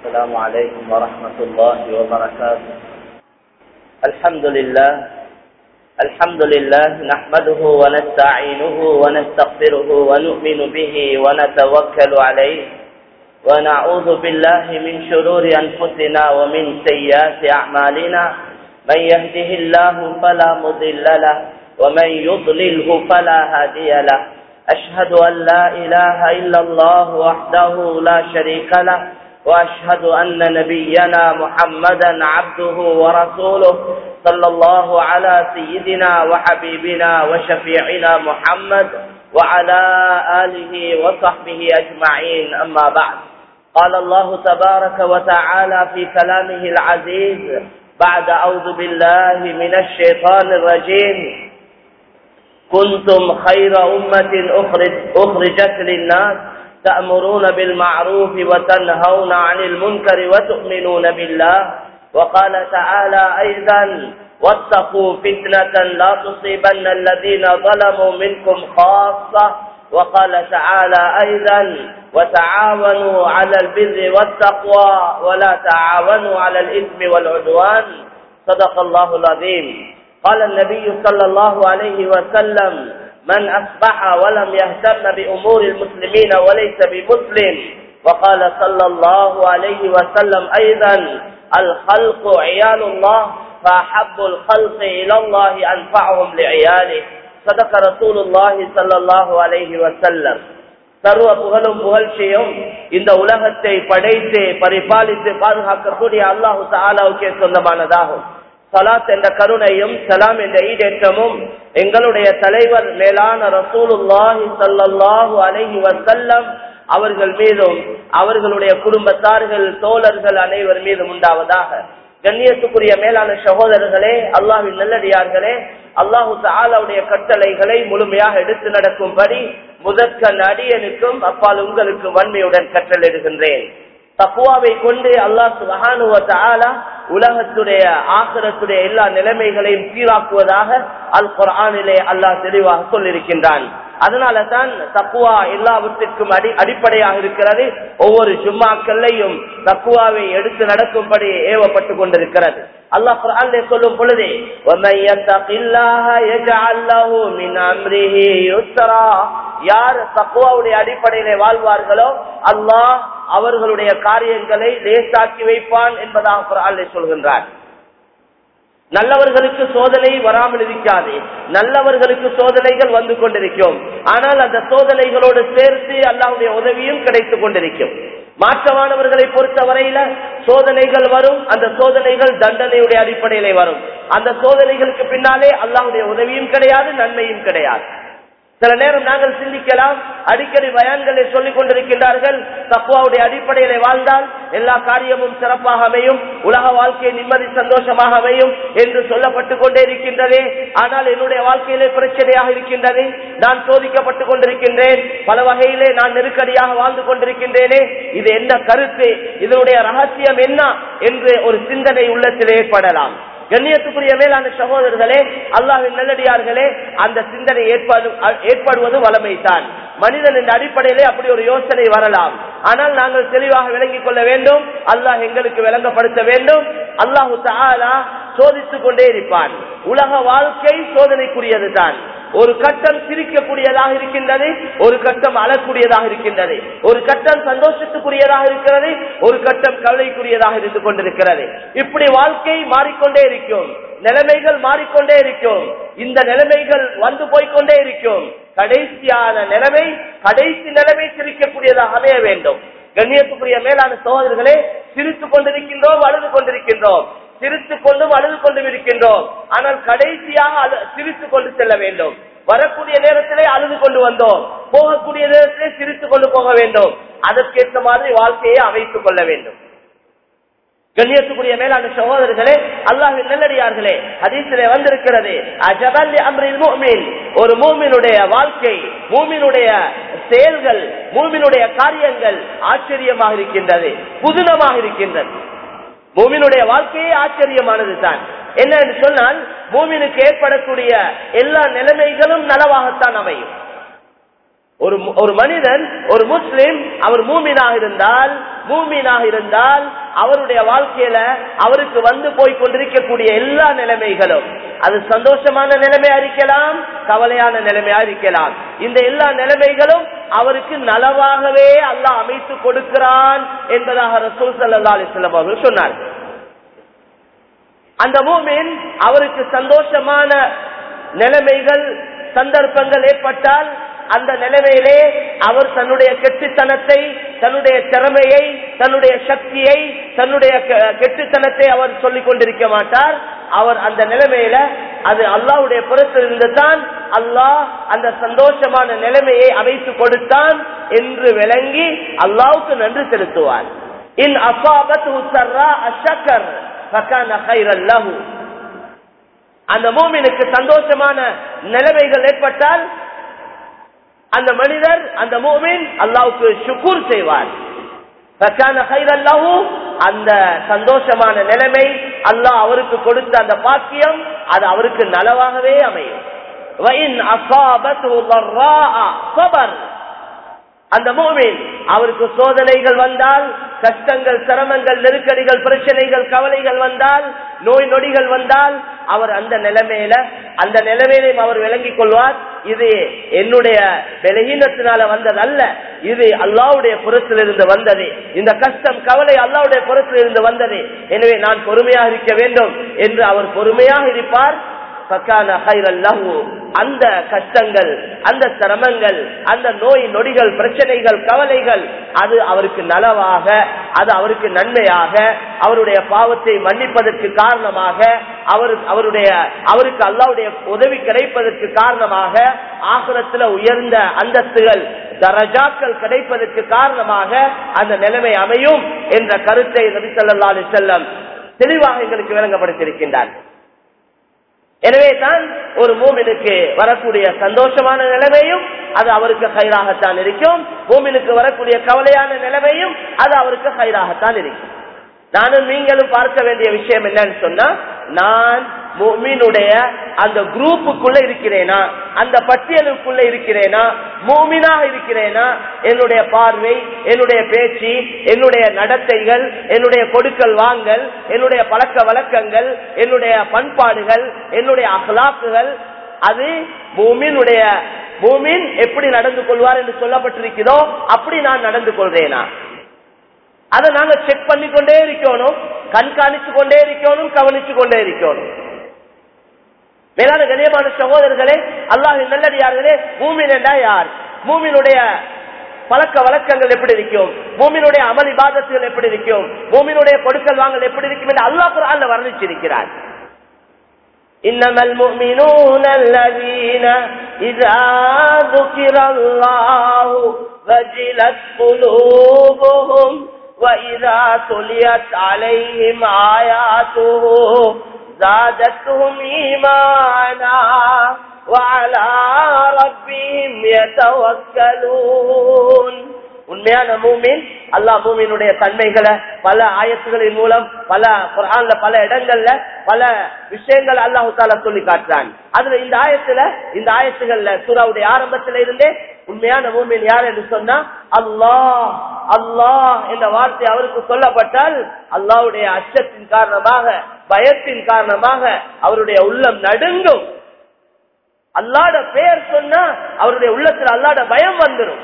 السلام عليكم ورحمة الله وبركاته الحمد لله الحمد لله نحمده ونستعينه ونستغفره ونؤمن به ونتوكل عليه ونعوذ بالله من شرور أنفسنا ومن سيئات أعمالنا من يهده الله فلا مضل له ومن يضلله فلا هادي له أشهد أن لا إله إلا الله وحده لا شريك له وأشهد أن نبينا محمدا عبده ورسوله صلى الله على سيدنا وحبيبنا وشفيعنا محمد وعلى آله وصحبه أجمعين أما بعد قال الله تبارك وتعالى في كلامه العزيز بعد أعوذ بالله من الشيطان الرجيم كنتم خير أمة أخرج أخرجت للناس تأمرون بالمعروف وتنهون عن المنكر وتؤمنون بالله وقال تعالى أيضا واتقوا فتنة لا تصيبن الذين ظلموا منكم خاصة وقال تعالى أيضا وتعاونوا على البر والتقوى ولا تعاونوا على الإثم والعدوان صدق الله العظيم قال النبي صلى الله عليه وسلم من أصبح ولم يهتم بأمور المسلمين وليس بمسلم وقال صلى الله عليه وسلم أيضا الخلق عيال الله فأحب الخلق إلى الله أنفعهم لعياله صدق رسول الله صلى الله عليه وسلم சர்வ புகழும் புகழ்ச்சியும் இந்த உலகத்தை படைத்து பரிபாலித்து பாதுகாக்கக்கூடிய அல்லாஹு தாலாவுக்கே சொந்தமானதாகும் சலாத் என்ற கருணையும் சலாம் என்ற ஈடேற்றமும் எங்களுடைய தலைவர் மேலான ரசூலுல்லாஹி சல்லாஹூ அலஹி வசல்லம் அவர்கள் மீதும் அவர்களுடைய குடும்பத்தார்கள் தோழர்கள் அனைவர் மீதும் உண்டாவதாக கண்ணியத்துக்குரிய மேலான சகோதரர்களே அல்லாஹின் நல்லடியார்களே அல்லாஹு தாலாவுடைய கட்டளைகளை முழுமையாக எடுத்து நடக்கும்படி முதற்கண் அடியனுக்கும் அப்பால் உங்களுக்கு வன்மையுடன் கற்றலிடுகின்றேன் தக்குவாவை கொண்டு அல்லாஹ் சுபஹானுவ தாலா உலகத்துடைய ஆசிரத்துடைய எல்லா நிலைமைகளையும் சீராக்குவதாக அல் குரானிலே அல்லாஹ் தெளிவாக சொல்லியிருக்கின்றான் அதனால தான் தக்குவா எல்லாவற்றிற்கும் அடி அடிப்படையாக இருக்கிறது ஒவ்வொரு ஜும்மாக்கள்லையும் தக்குவாவை எடுத்து நடக்கும்படி ஏவப்பட்டு கொண்டிருக்கிறது அல்லாஹ் குர்ஆனிலே சொல்லும் பொழுது وَمَن يَتَّقِ اللَّهَ يَجْعَل لَّهُ مِنْ أَمْرِهِ يُسْرًا யார் தக்குவாவுடைய அடிப்படையிலே வாழ்வார்களோ அல்லாஹ் அவர்களுடைய காரியங்களை லேசாக்கி வைப்பான் என்பதாக குர்ஆனிலே சொல்கின்றார் நல்லவர்களுக்கு சோதனை வராமல் இருக்காது நல்லவர்களுக்கு சோதனைகள் வந்து கொண்டிருக்கும் ஆனால் அந்த சோதனைகளோடு சேர்த்து அல்லாவுடைய உதவியும் கிடைத்துக் கொண்டிருக்கும் மாற்றமானவர்களை பொறுத்தவரையில சோதனைகள் வரும் அந்த சோதனைகள் தண்டனையுடைய அடிப்படையிலே வரும் அந்த சோதனைகளுக்கு பின்னாலே அல்லாவுடைய உதவியும் கிடையாது நன்மையும் கிடையாது சில நேரம் நாங்கள் சிந்திக்கலாம் அடிக்கடி பயான்களை சொல்லிக் கொண்டிருக்கின்றார்கள் தக்குவாவுடைய அடிப்படையிலே வாழ்ந்தால் எல்லா காரியமும் சிறப்பாக அமையும் உலக வாழ்க்கை நிம்மதி சந்தோஷமாக அமையும் என்று சொல்லப்பட்டு கொண்டே இருக்கின்றதே ஆனால் என்னுடைய வாழ்க்கையிலே பிரச்சனையாக இருக்கின்றது நான் சோதிக்கப்பட்டுக் கொண்டிருக்கின்றேன் பல வகையிலே நான் நெருக்கடியாக வாழ்ந்து கொண்டிருக்கின்றேனே இது என்ன கருத்து இதனுடைய ரகசியம் என்ன என்று ஒரு சிந்தனை உள்ளத்தில் ஏற்படலாம் கண்ணியத்துக்குரிய மேலான சகோதரர்களே அல்லாஹின் நல்லடியார்களே அந்த சிந்தனை ஏற்பாடு ஏற்படுவது வளமைதான் மனிதன் இந்த அடிப்படையிலே அப்படி ஒரு யோசனை வரலாம் ஆனால் நாங்கள் தெளிவாக விளங்கிக் கொள்ள வேண்டும் அல்லாஹ் எங்களுக்கு விளங்கப்படுத்த வேண்டும் அல்லாஹு தாலா சோதித்துக் கொண்டே இருப்பான் உலக வாழ்க்கை சோதனைக்குரியது தான் ஒரு கட்டம் சிரிக்கக்கூடியதாக இருக்கின்றது ஒரு கட்டம் அழக்கூடியதாக இருக்கின்றது ஒரு கட்டம் சந்தோஷத்துக்குரியதாக இருக்கிறது ஒரு கட்டம் கவலைக்குரியதாக இருந்து கொண்டிருக்கிறது இப்படி வாழ்க்கை மாறிக்கொண்டே இருக்கும் நிலைமைகள் மாறிக்கொண்டே இருக்கும் இந்த நிலைமைகள் வந்து போய்கொண்டே இருக்கும் கடைசியான நிலைமை கடைசி நிலைமை சிரிக்கக்கூடியதாக அமைய வேண்டும் கண்ணியத்துக்குரிய மேலான சோதர்களே சிரித்துக் கொண்டிருக்கின்றோம் அழுது கொண்டிருக்கின்றோம் சிரித்துக் கொண்டும் அழுது கொண்டும் இருக்கின்றோம் ஆனால் கடைசியாக சிரித்துக் கொண்டு செல்ல வேண்டும் வரக்கூடிய நேரத்திலே அழுது கொண்டு வந்தோம் போகக்கூடிய நேரத்திலே சிரித்துக் கொண்டு போக வேண்டும் அதற்கேற்ற மாதிரி வாழ்க்கையை அமைத்துக் கொள்ள வேண்டும் கண்ணியத்துக்குரிய மேலான சகோதரர்களே அல்லாஹின் நல்லடியார்களே ஹதீஸிலே வந்திருக்கிறது அஜபல் அம்ரில் மூமின் ஒரு மூமினுடைய வாழ்க்கை மூமினுடைய செயல்கள் மூமினுடைய காரியங்கள் ஆச்சரியமாக இருக்கின்றது புதுனமாக இருக்கின்றது மூமினுடைய வாழ்க்கையே ஆச்சரியமானது தான் என்ன என்று சொன்னால் மூமினுக்கு ஏற்படக்கூடிய எல்லா நிலைமைகளும் நலவாகத்தான் அமையும் ஒரு மு- ஒரு மனிதன் ஒரு முஸ்லிம் அவர் மூமினாக இருந்தால் மூமீனாக இருந்தால் அவருடைய வாழ்க்கையில அவருக்கு வந்து போய் கொண்டிருக்கக்கூடிய எல்லா நிலைமைகளும் அது சந்தோஷமான நிலைமையா இருக்கலாம் கவலையான நிலைமையா இருக்கலாம் இந்த எல்லா நிலைமைகளும் அவருக்கு நலவாகவே அல்லாஹ் அமைத்து கொடுக்கிறான் என்பதாக ரசூல் சல்லா அலிஸ்லாம் அவர்கள் சொன்னார் அந்த மூமின் அவருக்கு சந்தோஷமான நிலைமைகள் சந்தர்ப்பங்கள் ஏற்பட்டால் அந்த நிலைமையிலே அவர் தன்னுடைய கெட்டுத்தனத்தை தன்னுடைய திறமையை தன்னுடைய சக்தியை தன்னுடைய கெ- கெட்டுத்தனத்தை அவர் சொல்லிக் கொண்டிருக்க மாட்டார் அவர் அந்த நிலைமையில அது அல்லாஹ்வுடைய புறத்திலிருந்து தான் அல்லாஹ் அந்த சந்தோஷமான நிலைமையை அமைத்து கொடுத்தான் என்று விளங்கி அல்லாஹ்வுக்கு நன்றி செலுத்துவார் இன் அசாபத்து சர்ரா அஷக்கர் ஃபகான கைரல் லஹு அந்த மூமினுக்கு சந்தோஷமான நிலைமைகள் ஏற்பட்டால் அந்த மனிதர் அந்த மூமின் அல்லாவுக்கு சுக்கூர் செய்வார் ஃபகான கைரல் லஹு அந்த சந்தோஷமான நிலைமை அல்லாஹ் அவருக்கு கொடுத்த அந்த பாக்கியம் அது அவருக்கு நலவாகவே அமையும் وَإِنْ أَصَابَتْهُ ضَرَّاءَ صَبَرَ அந்த மூமின் அவருக்கு சோதனைகள் வந்தால் கஷ்டங்கள் சிரமங்கள் நெருக்கடிகள் பிரச்சனைகள் கவலைகள் வந்தால் நோய் நொடிகள் வந்தால் அவர் அந்த நிலைமையில அந்த நிலைமையிலையும் அவர் விளங்கிக் கொள்வார் இது என்னுடைய பலகீனத்தினால வந்ததல்ல இது அல்லாவுடைய புறத்திலிருந்து வந்தது இந்த கஷ்டம் கவலை அல்லாவுடைய புறத்திலிருந்து வந்தது எனவே நான் பொறுமையாக இருக்க வேண்டும் என்று அவர் பொறுமையாக இருப்பார் ஃபக்கான கைரல் லஹு. அந்த கஷ்டங்கள் அந்த சிரமங்கள் அந்த நோய் நொடிகள் பிரச்சனைகள் கவலைகள் அது அவருக்கு நலவாக அது அவருக்கு நன்மையாக அவருடைய பாவத்தை மன்னிப்பதற்கு காரணமாக அவர் அவருடைய அவருக்கு அல்லாவுடைய உதவி கிடைப்பதற்கு காரணமாக ஆசிரத்தில் உயர்ந்த அந்தஸ்துகள் தரஜாக்கள் கிடைப்பதற்கு காரணமாக அந்த நிலைமை அமையும் என்ற கருத்தை நபி ஸல்லல்லாஹு அலைஹி வஸல்லம் தெளிவாக எங்களுக்கு விளங்கப்படுத்தியிருக்கின்றார் எனவே தான் ஒரு மூமினுக்கு வரக்கூடிய சந்தோஷமான நிலைமையும் அது அவருக்கு கயிறாகத்தான் இருக்கும் மூமினுக்கு வரக்கூடிய கவலையான நிலைமையும் அது அவருக்கு கயிறாகத்தான் இருக்கும் நானும் நீங்களும் பார்க்க வேண்டிய விஷயம் என்னன்னு சொன்னா நான் மூமினுடைய அந்த குரூப்புக்குள்ள இருக்கிறேனா அந்த பட்டியலுக்குள்ள இருக்கிறேனா மூமினாக இருக்கிறேனா என்னுடைய பார்வை என்னுடைய பேச்சு என்னுடைய நடத்தைகள் என்னுடைய கொடுக்கல் வாங்கல் என்னுடைய பழக்க வழக்கங்கள் என்னுடைய பண்பாடுகள் என்னுடைய அகலாக்குகள் அது மூமினுடைய மூமின் எப்படி நடந்து கொள்வார் என்று சொல்லப்பட்டிருக்கிறதோ அப்படி நான் நடந்து கொள்றேனா அதை நாங்க செக் பண்ணி கொண்டே இருக்கணும் கண்காணிச்சு கொண்டே இருக்கணும் கவனிச்சு கொண்டே இருக்கணும் மேலான கணியமான சகோதரர்களே அல்லாஹ் நல்லடியார்களே மூமின் என்றா யார் மூமினுடைய பழக்க வழக்கங்கள் எப்படி இருக்கும் மூமினுடைய அமல் இபாதத்துகள் எப்படி இருக்கும் மூமினுடைய கொடுக்கல் வாங்கல் எப்படி இருக்கும் என்று அல்லாஹ் குர்ஆன்ல வர்ணிச்சிருக்கிறார் إنما المؤمنون الذين إذا ذكر الله وجلت قلوبهم وإذا تليت عليهم آياته زادتهم إيمانا وعلى ربهم يتوكلون உண்மையான மூமின் அல்லாஹ் மூமினுடைய தன்மைகளை பல ஆயத்துகளின் மூலம் பல குர்ஆன்ல பல இடங்கள்ல பல விஷயங்கள் அல்லாஹு தாலா சொல்லி காட்டுறான் அதுல இந்த ஆயத்துல இந்த ஆயத்துகள்ல சூறாவுடைய ஆரம்பத்துல இருந்தே உண்மையான மூமின் யார் என்று சொன்னா அல்லாஹ் அல்லாஹ் என்ற வார்த்தை அவருக்கு சொல்லப்பட்டால் அல்லாஹ்வுடைய அச்சத்தின் காரணமாக பயத்தின் காரணமாக அவருடைய உள்ளம் நடுங்கும் அல்லாட பெயர் சொன்னா அவருடைய உள்ளத்துல அல்லாட பயம் வந்துடும்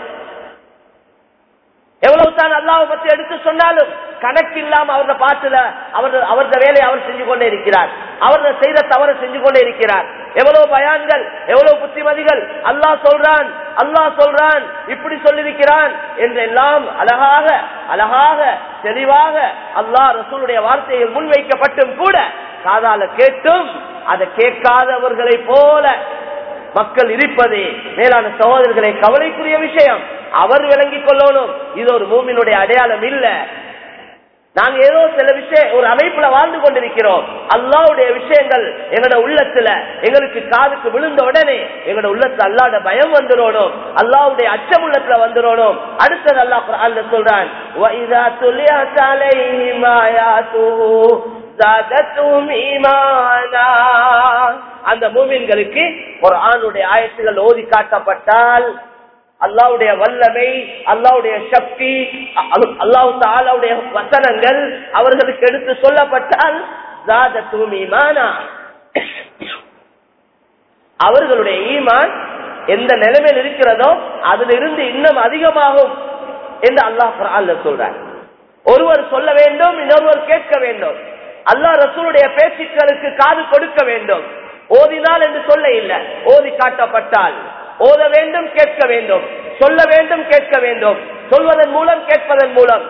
எவ்வளவு தான் அல்லாவை பத்தி எடுத்து சொன்னாலும் கணக்கு இல்லாம அவரது பாட்டுல அவர் அவரது வேலையை அவர் செஞ்சு கொண்டே இருக்கிறார் அவரது செய்த தவறு செஞ்சு கொண்டே இருக்கிறார் எவ்வளவு பயான்கள் எவ்வளவு புத்திமதிகள் அல்லாஹ் சொல்றான் அல்லாஹ் சொல்றான் இப்படி சொல்லியிருக்கிறான் என்றெல்லாம் அழகாக அழகாக தெளிவாக அல்லாஹ் ரசூலுடைய வார்த்தைகள் முன்வைக்கப்பட்டும் கூட காதால கேட்டும் அதை கேட்காதவர்களை போல மக்கள் இருப்பது மேலான சகோதரர்களை கவலைக்குரிய விஷயம் அவர் விளங்கிக் கொள்ளணும் இது ஒரு மூமினுடைய அடையாளம் இல்ல நாங்க ஏதோ சில விஷயம் ஒரு அமைப்புல வாழ்ந்து கொண்டிருக்கிறோம் அல்லாவுடைய விஷயங்கள் எங்களோட உள்ளத்துல எங்களுக்கு காதுக்கு விழுந்த உடனே எங்களோட உள்ளத்துல அல்லாட பயம் வந்துடணும் அல்லாவுடைய அச்சம் உள்ளத்துல வந்துடணும் அடுத்தது அல்லாஹ் குர்ஆன்ல சொல்றான் وَإِذَا تُلِيَتْ عَلَيْهِمْ آيَاتُهُ زَادَتْهُمْ إِيمَانًا அந்த மூமின்களுக்கு குர்ஆனுடைய ஆயத்துகள் ஓதி காட்டப்பட்டால் அல்லாவுடைய வல்லமை அல்லாவுடைய சக்தி அல்லாஹு தாலாவுடைய வசனங்கள் அவர்களுக்கு எடுத்து சொல்லப்பட்டால் அவர்களுடைய ஈமான் எந்த நிலைமையில் இருக்கிறதோ அதுல இருந்து இன்னும் அதிகமாகும் என்று அல்லாஹ் குரான்ல சொல்றார் ஒருவர் சொல்ல வேண்டும் இன்னொருவர் கேட்க வேண்டும் அல்லாஹ் ரசூலுடைய பேச்சுக்களுக்கு காது கொடுக்க வேண்டும் ஓதினால் என்று சொல்ல இல்லை ஓதி காட்டப்பட்டால் ஓத வேண்டும் கேட்க வேண்டும் சொல்ல வேண்டும் கேட்க வேண்டும் சொல்வதன் மூலம் கேட்பதன் மூலம்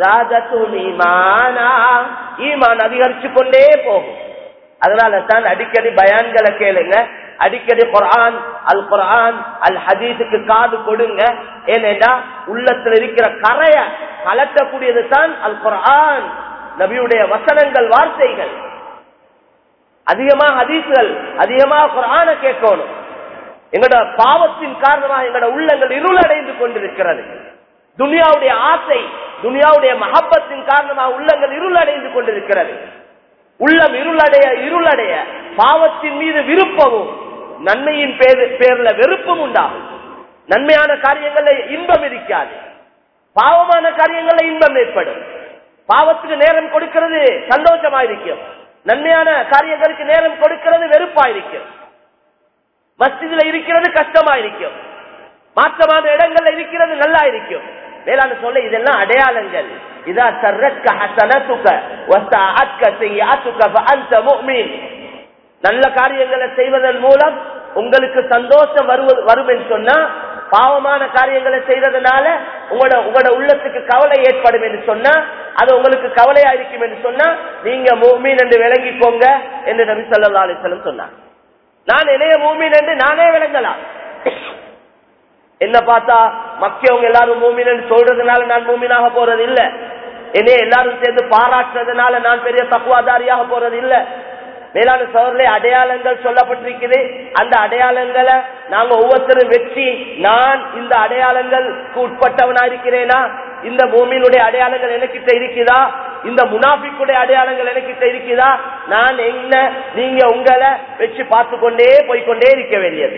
ஈமான் அதிகரிச்சு கொண்டே போகும் அதனால தான் அடிக்கடி பயான்களை கேளுங்க அடிக்கடி குரான் அல் குரான் அல் ஹதீஸுக்கு காது கொடுங்க ஏனென்றா உள்ளத்தில் இருக்கிற கரைய கலட்டக்கூடியது தான் அல் குரான் நபியுடைய வசனங்கள் வார்த்தைகள் அதிகமா ஹதீஸ்கள் அதிகமா குரான கேட்கணும் எங்களோட பாவத்தின் காரணமாக எங்களோட உள்ளங்கள் இருளடைந்து கொண்டிருக்கிறது துனியாவுடைய ஆசை துனியாவுடைய மகப்பத்தின் காரணமாக உள்ளங்கள் இருளடைந்து கொண்டிருக்கிறது உள்ளம் இருளடைய இருளடைய பாவத்தின் மீது விருப்பமும் நன்மையின் பேர்ல வெறுப்பும் உண்டாகும் நன்மையான காரியங்கள்ல இன்பம் இருக்காது பாவமான காரியங்கள்ல இன்பம் ஏற்படும் பாவத்துக்கு நேரம் கொடுக்கிறது சந்தோஷமா இருக்கும் நன்மையான காரியங்களுக்கு நேரம் கொடுக்கிறது வெறுப்பா இருக்கும் மஸ்ஜிதுல இருக்கிறது கஷ்டமா இருக்கும் மாற்றமான இடங்கள்ல இருக்கிறது நல்லா இருக்கும் வேளாண் சொல்ல இதெல்லாம் அடையாளங்கள் இதா சர்ரக்க ஹசனத்துக்க வஸ்தஅத்க செய்யாத்துக்க ஃபஅன்த முஃமின் நல்ல காரியங்களை செய்வதன் மூலம் உங்களுக்கு சந்தோஷம் வருவது வரும் என்று சொன்னா பாவமான காரியங்களை செய்யறதுனால உங்களோட உங்களோட உள்ளத்துக்கு கவலை ஏற்படும் என்று சொன்னா அது உங்களுக்கு கவலையா இருக்கும் என்று சொன்னா நீங்க மூமீன் என்று விளங்கிக்கோங்க என்று நபி சொல்லா அலிஸ்லம் சொன்னார் நான் இளைய மூமீன் என்று நானே விளங்கலாம் என்ன பார்த்தா மக்கியவங்க எல்லாரும் மூமின் சொல்றதுனால நான் மூமினாக போறது இல்ல என்னைய எல்லாரும் சேர்ந்து பாராட்டுறதுனால நான் பெரிய தக்குவாதாரியாக போறது இல்ல மேலான சோழர்களே அடையாளங்கள் சொல்லப்பட்டிருக்குது அந்த அடையாளங்களை நாங்க ஒவ்வொருத்தரும் வெற்றி நான் இந்த அடையாளங்களுக்கு உட்பட்டவனா இருக்கிறேனா இந்த பூமியினுடைய அடையாளங்கள் எனக்கிட்ட இருக்குதா இந்த முனாபிக்குடைய அடையாளங்கள் எனக்கிட்ட இருக்குதா நான் என்ன நீங்க உங்களை வச்சு பார்த்து கொண்டே போய்கொண்டே இருக்க வேண்டியது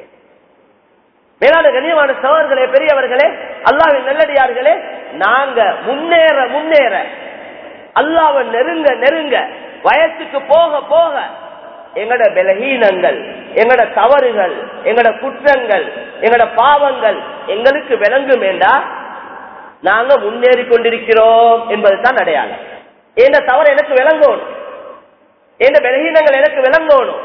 மேலான கண்ணியமான சவர்களே பெரியவர்களே அல்லாவின் நல்லடியார்களே நாங்க முன்னேற முன்னேற அல்லாவை நெருங்க நெருங்க வயசுக்கு போக போக எங்கட பலகீனங்கள் எங்கட தவறுகள் எங்கட குற்றங்கள் எங்கட பாவங்கள் எங்களுக்கு விளங்கும் வேண்டா நாங்க முன்னேறி கொண்டிருக்கிறோம் என்பதுதான் அடையாளம் எந்த தவறு எனக்கு விளங்கணும் எந்த பலகீனங்கள் எனக்கு விளங்கணும்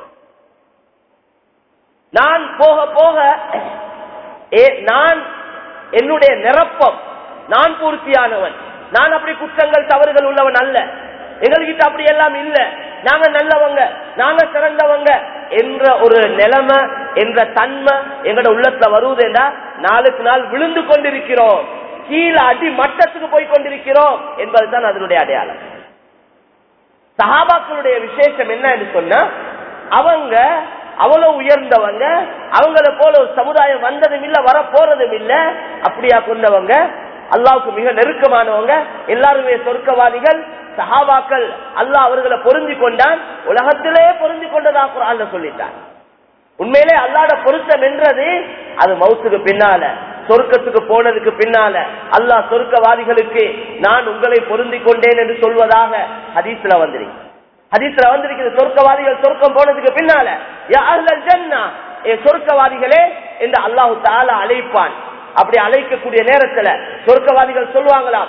நான் போக போக நான் என்னுடைய நிரப்பம் நான் பூர்த்தியானவன் நான் அப்படி குற்றங்கள் தவறுகள் உள்ளவன் அல்ல எங்ககிட்ட அப்படி எல்லாம் இல்ல நாங்க நல்லவங்க நாங்க சிறந்தவங்க என்ற ஒரு நிலைமை என்ற தன்மை எங்கட உள்ளத்துல வருவதேண்டா நாளுக்கு நாள் விழுந்து கொண்டிருக்கிறோம் கீழே அடி மட்டத்துக்கு போய் கொண்டிருக்கிறோம் என்பதுதான் அதனுடைய அடையாளம் சஹாபாக்களுடைய விசேஷம் என்ன என்று சொன்னா அவங்க அவ்வளவு உயர்ந்தவங்க அவங்கள போல ஒரு சமுதாயம் வந்ததும் இல்ல வர போறதும் இல்ல அப்படியா கொண்டவங்க அல்லாவுக்கு மிக நெருக்கமானவங்க எல்லாருமே சொர்க்கவாதிகள் சஹாபாக்கள் அல்லாஹ் அவர்களை பொருந்தி கொண்டான் உலகத்திலே பொருந்தி கொண்டதா குரான் சொல்லிட்டான் உண்மையிலே அல்லாட பொருத்தம் என்றது அது மவுத்துக்கு பின்னால சொர்க்கத்துக்கு போனதுக்கு பின்னால அல்லாஹ் சொர்க்கவாதிகளுக்கு நான் உங்களை பொருந்தி கொண்டேன் என்று சொல்வதாக ஹதீஸ்ல வந்திருக்கு ஹதீஸ்ல வந்திருக்கிறது சொர்க்கவாதிகள் சொர்க்கம் போனதுக்கு பின்னால சொர்க்கவாதிகளே என்று அல்லாஹு தாலா அழைப்பான் அப்படி அழைக்கக்கூடிய நேரத்துல சொர்க்கவாதிகள் சொல்லுவாங்களாம்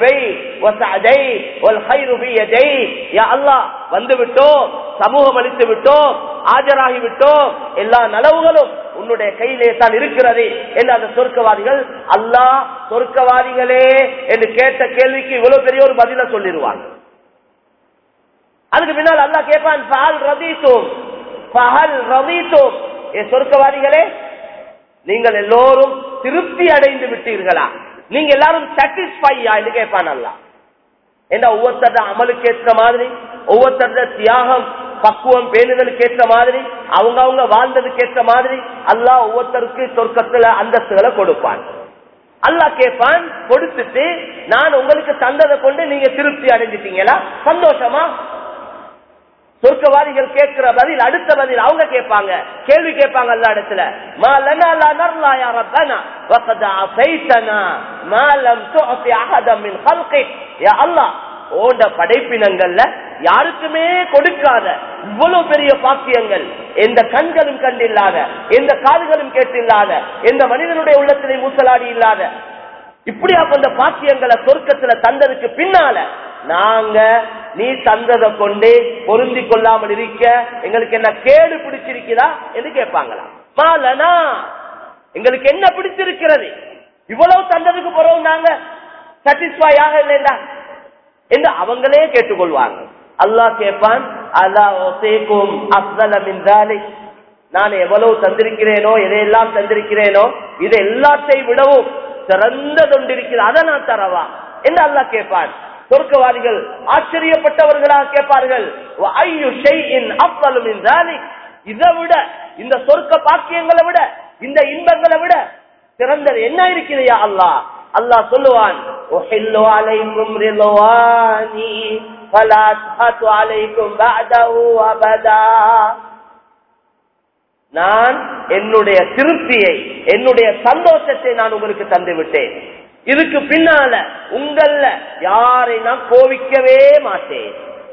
வந்து விட்டோம் சமூகம் அளித்து விட்டோம் ஆஜராகி விட்டோம் எல்லா நலவுகளும் உன்னுடைய கையிலே தான் இருக்கிறது என்று அந்த சொர்க்கவாதிகள் அல்லாஹ் சொர்க்கவாதிகளே என்று கேட்ட கேள்விக்கு இவ்வளவு பெரிய ஒரு பதில சொல்லிடுவாங்க அதுக்கு பின்னால் அல்லா கேட்பான் பஹல் ரதீத்தோம் பஹல் ரதீத்தோம் ஏ சொர்க்கவாதிகளே நீங்கள் எல்லோரும் திருப்தி அடைந்து விட்டீர்களா நீங்க எல்லாரும் சாட்டிஸ்ஃபையா என்று கேட்பான் அல்லா ஏன்னா ஒவ்வொருத்தர அமலுக்கு ஏற்ற மாதிரி ஒவ்வொருத்தர தியாகம் பக்குவம் பேணுதலுக்கு ஏற்ற மாதிரி அவங்க அவங்க வாழ்ந்ததுக்கு ஏற்ற மாதிரி அல்லாஹ் ஒவ்வொருத்தருக்கு சொர்க்கத்துல அந்தஸ்துகளை கொடுப்பான் அல்லாஹ் கேட்பான் கொடுத்துட்டு நான் உங்களுக்கு தந்ததை கொண்டு நீங்க திருப்தி அடைஞ்சிட்டீங்களா சந்தோஷமா சொர்க்கவாதிகள் கேட்கிற பதில் அடுத்த பதில் அவங்க கேட்பாங்க கேள்வி கேட்பாங்க அல்ல இடத்துல மா லனா லா நர்லா யா ரப்பனா வகத் அஸைதனா மா லம் துஅதி அஹதம் மின் ஹல்கிக் யா அல்லாஹ் ஓண்ட படைப்பினங்கள்ல யாருக்குமே கொடுக்காத இவ்வளவு பெரிய பாக்கியங்கள் எந்த கண்களும் கண்டில்லாத எந்த காதுகளும் கேட்டில்லாத எந்த மனிதனுடைய உள்ளத்திலே மூசலாடி இல்லாத இப்படி அந்த பாக்கியங்களை சொர்க்கத்துல தந்ததுக்கு பின்னால நாங்க நீ தந்ததை கொண்டு பொருந்தி கொள்ளாமல் இருக்க எங்களுக்கு என்ன கேடு பிடிச்சிருக்கிறா என்று கேட்பாங்களாம் மாலனா எங்களுக்கு என்ன பிடிச்சிருக்கிறது இவ்வளவு தந்ததுக்கு பிறகு நாங்க சாட்டிஸ்ஃபை ஆக இல்லைண்டா என்று அவங்களே கேட்டுக்கொள்வாங்க அல்லாஹ் கேட்பான் அல்லா ஒசேக்கும் அஸ்தலமின் நான் எவ்வளவு தந்திருக்கிறேனோ எதையெல்லாம் தந்திருக்கிறேனோ இது எல்லாத்தையும் விடவும் சிறந்ததொண்டிருக்கிறது அதை நான் தரவா என்று அல்லாஹ் கேட்பான் சொர்க்கவாதிகள் ஆச்சரியப்பட்டவர்களாக கேட்பார்கள் ஐயு ஷைஇன் அஃதலு மின் ذلك இதை விட இந்த சொர்க்க பாக்கியங்களை விட இந்த இன்பங்களை விட சிறந்தது என்ன இருக்கிறையா அல்லாஹ் அல்லாஹ் சொல்லுவான் உஹில்லு அலைக்கும் ரிضواني فلا أسخط عليكم بعده أبدا நான் என்னுடைய திருப்தியை என்னுடைய சந்தோஷத்தை நான் உங்களுக்கு தந்து விட்டேன் இதுக்கு பின்னால உங்கள யாரை நான் கோவிக்கவே மாட்டேன்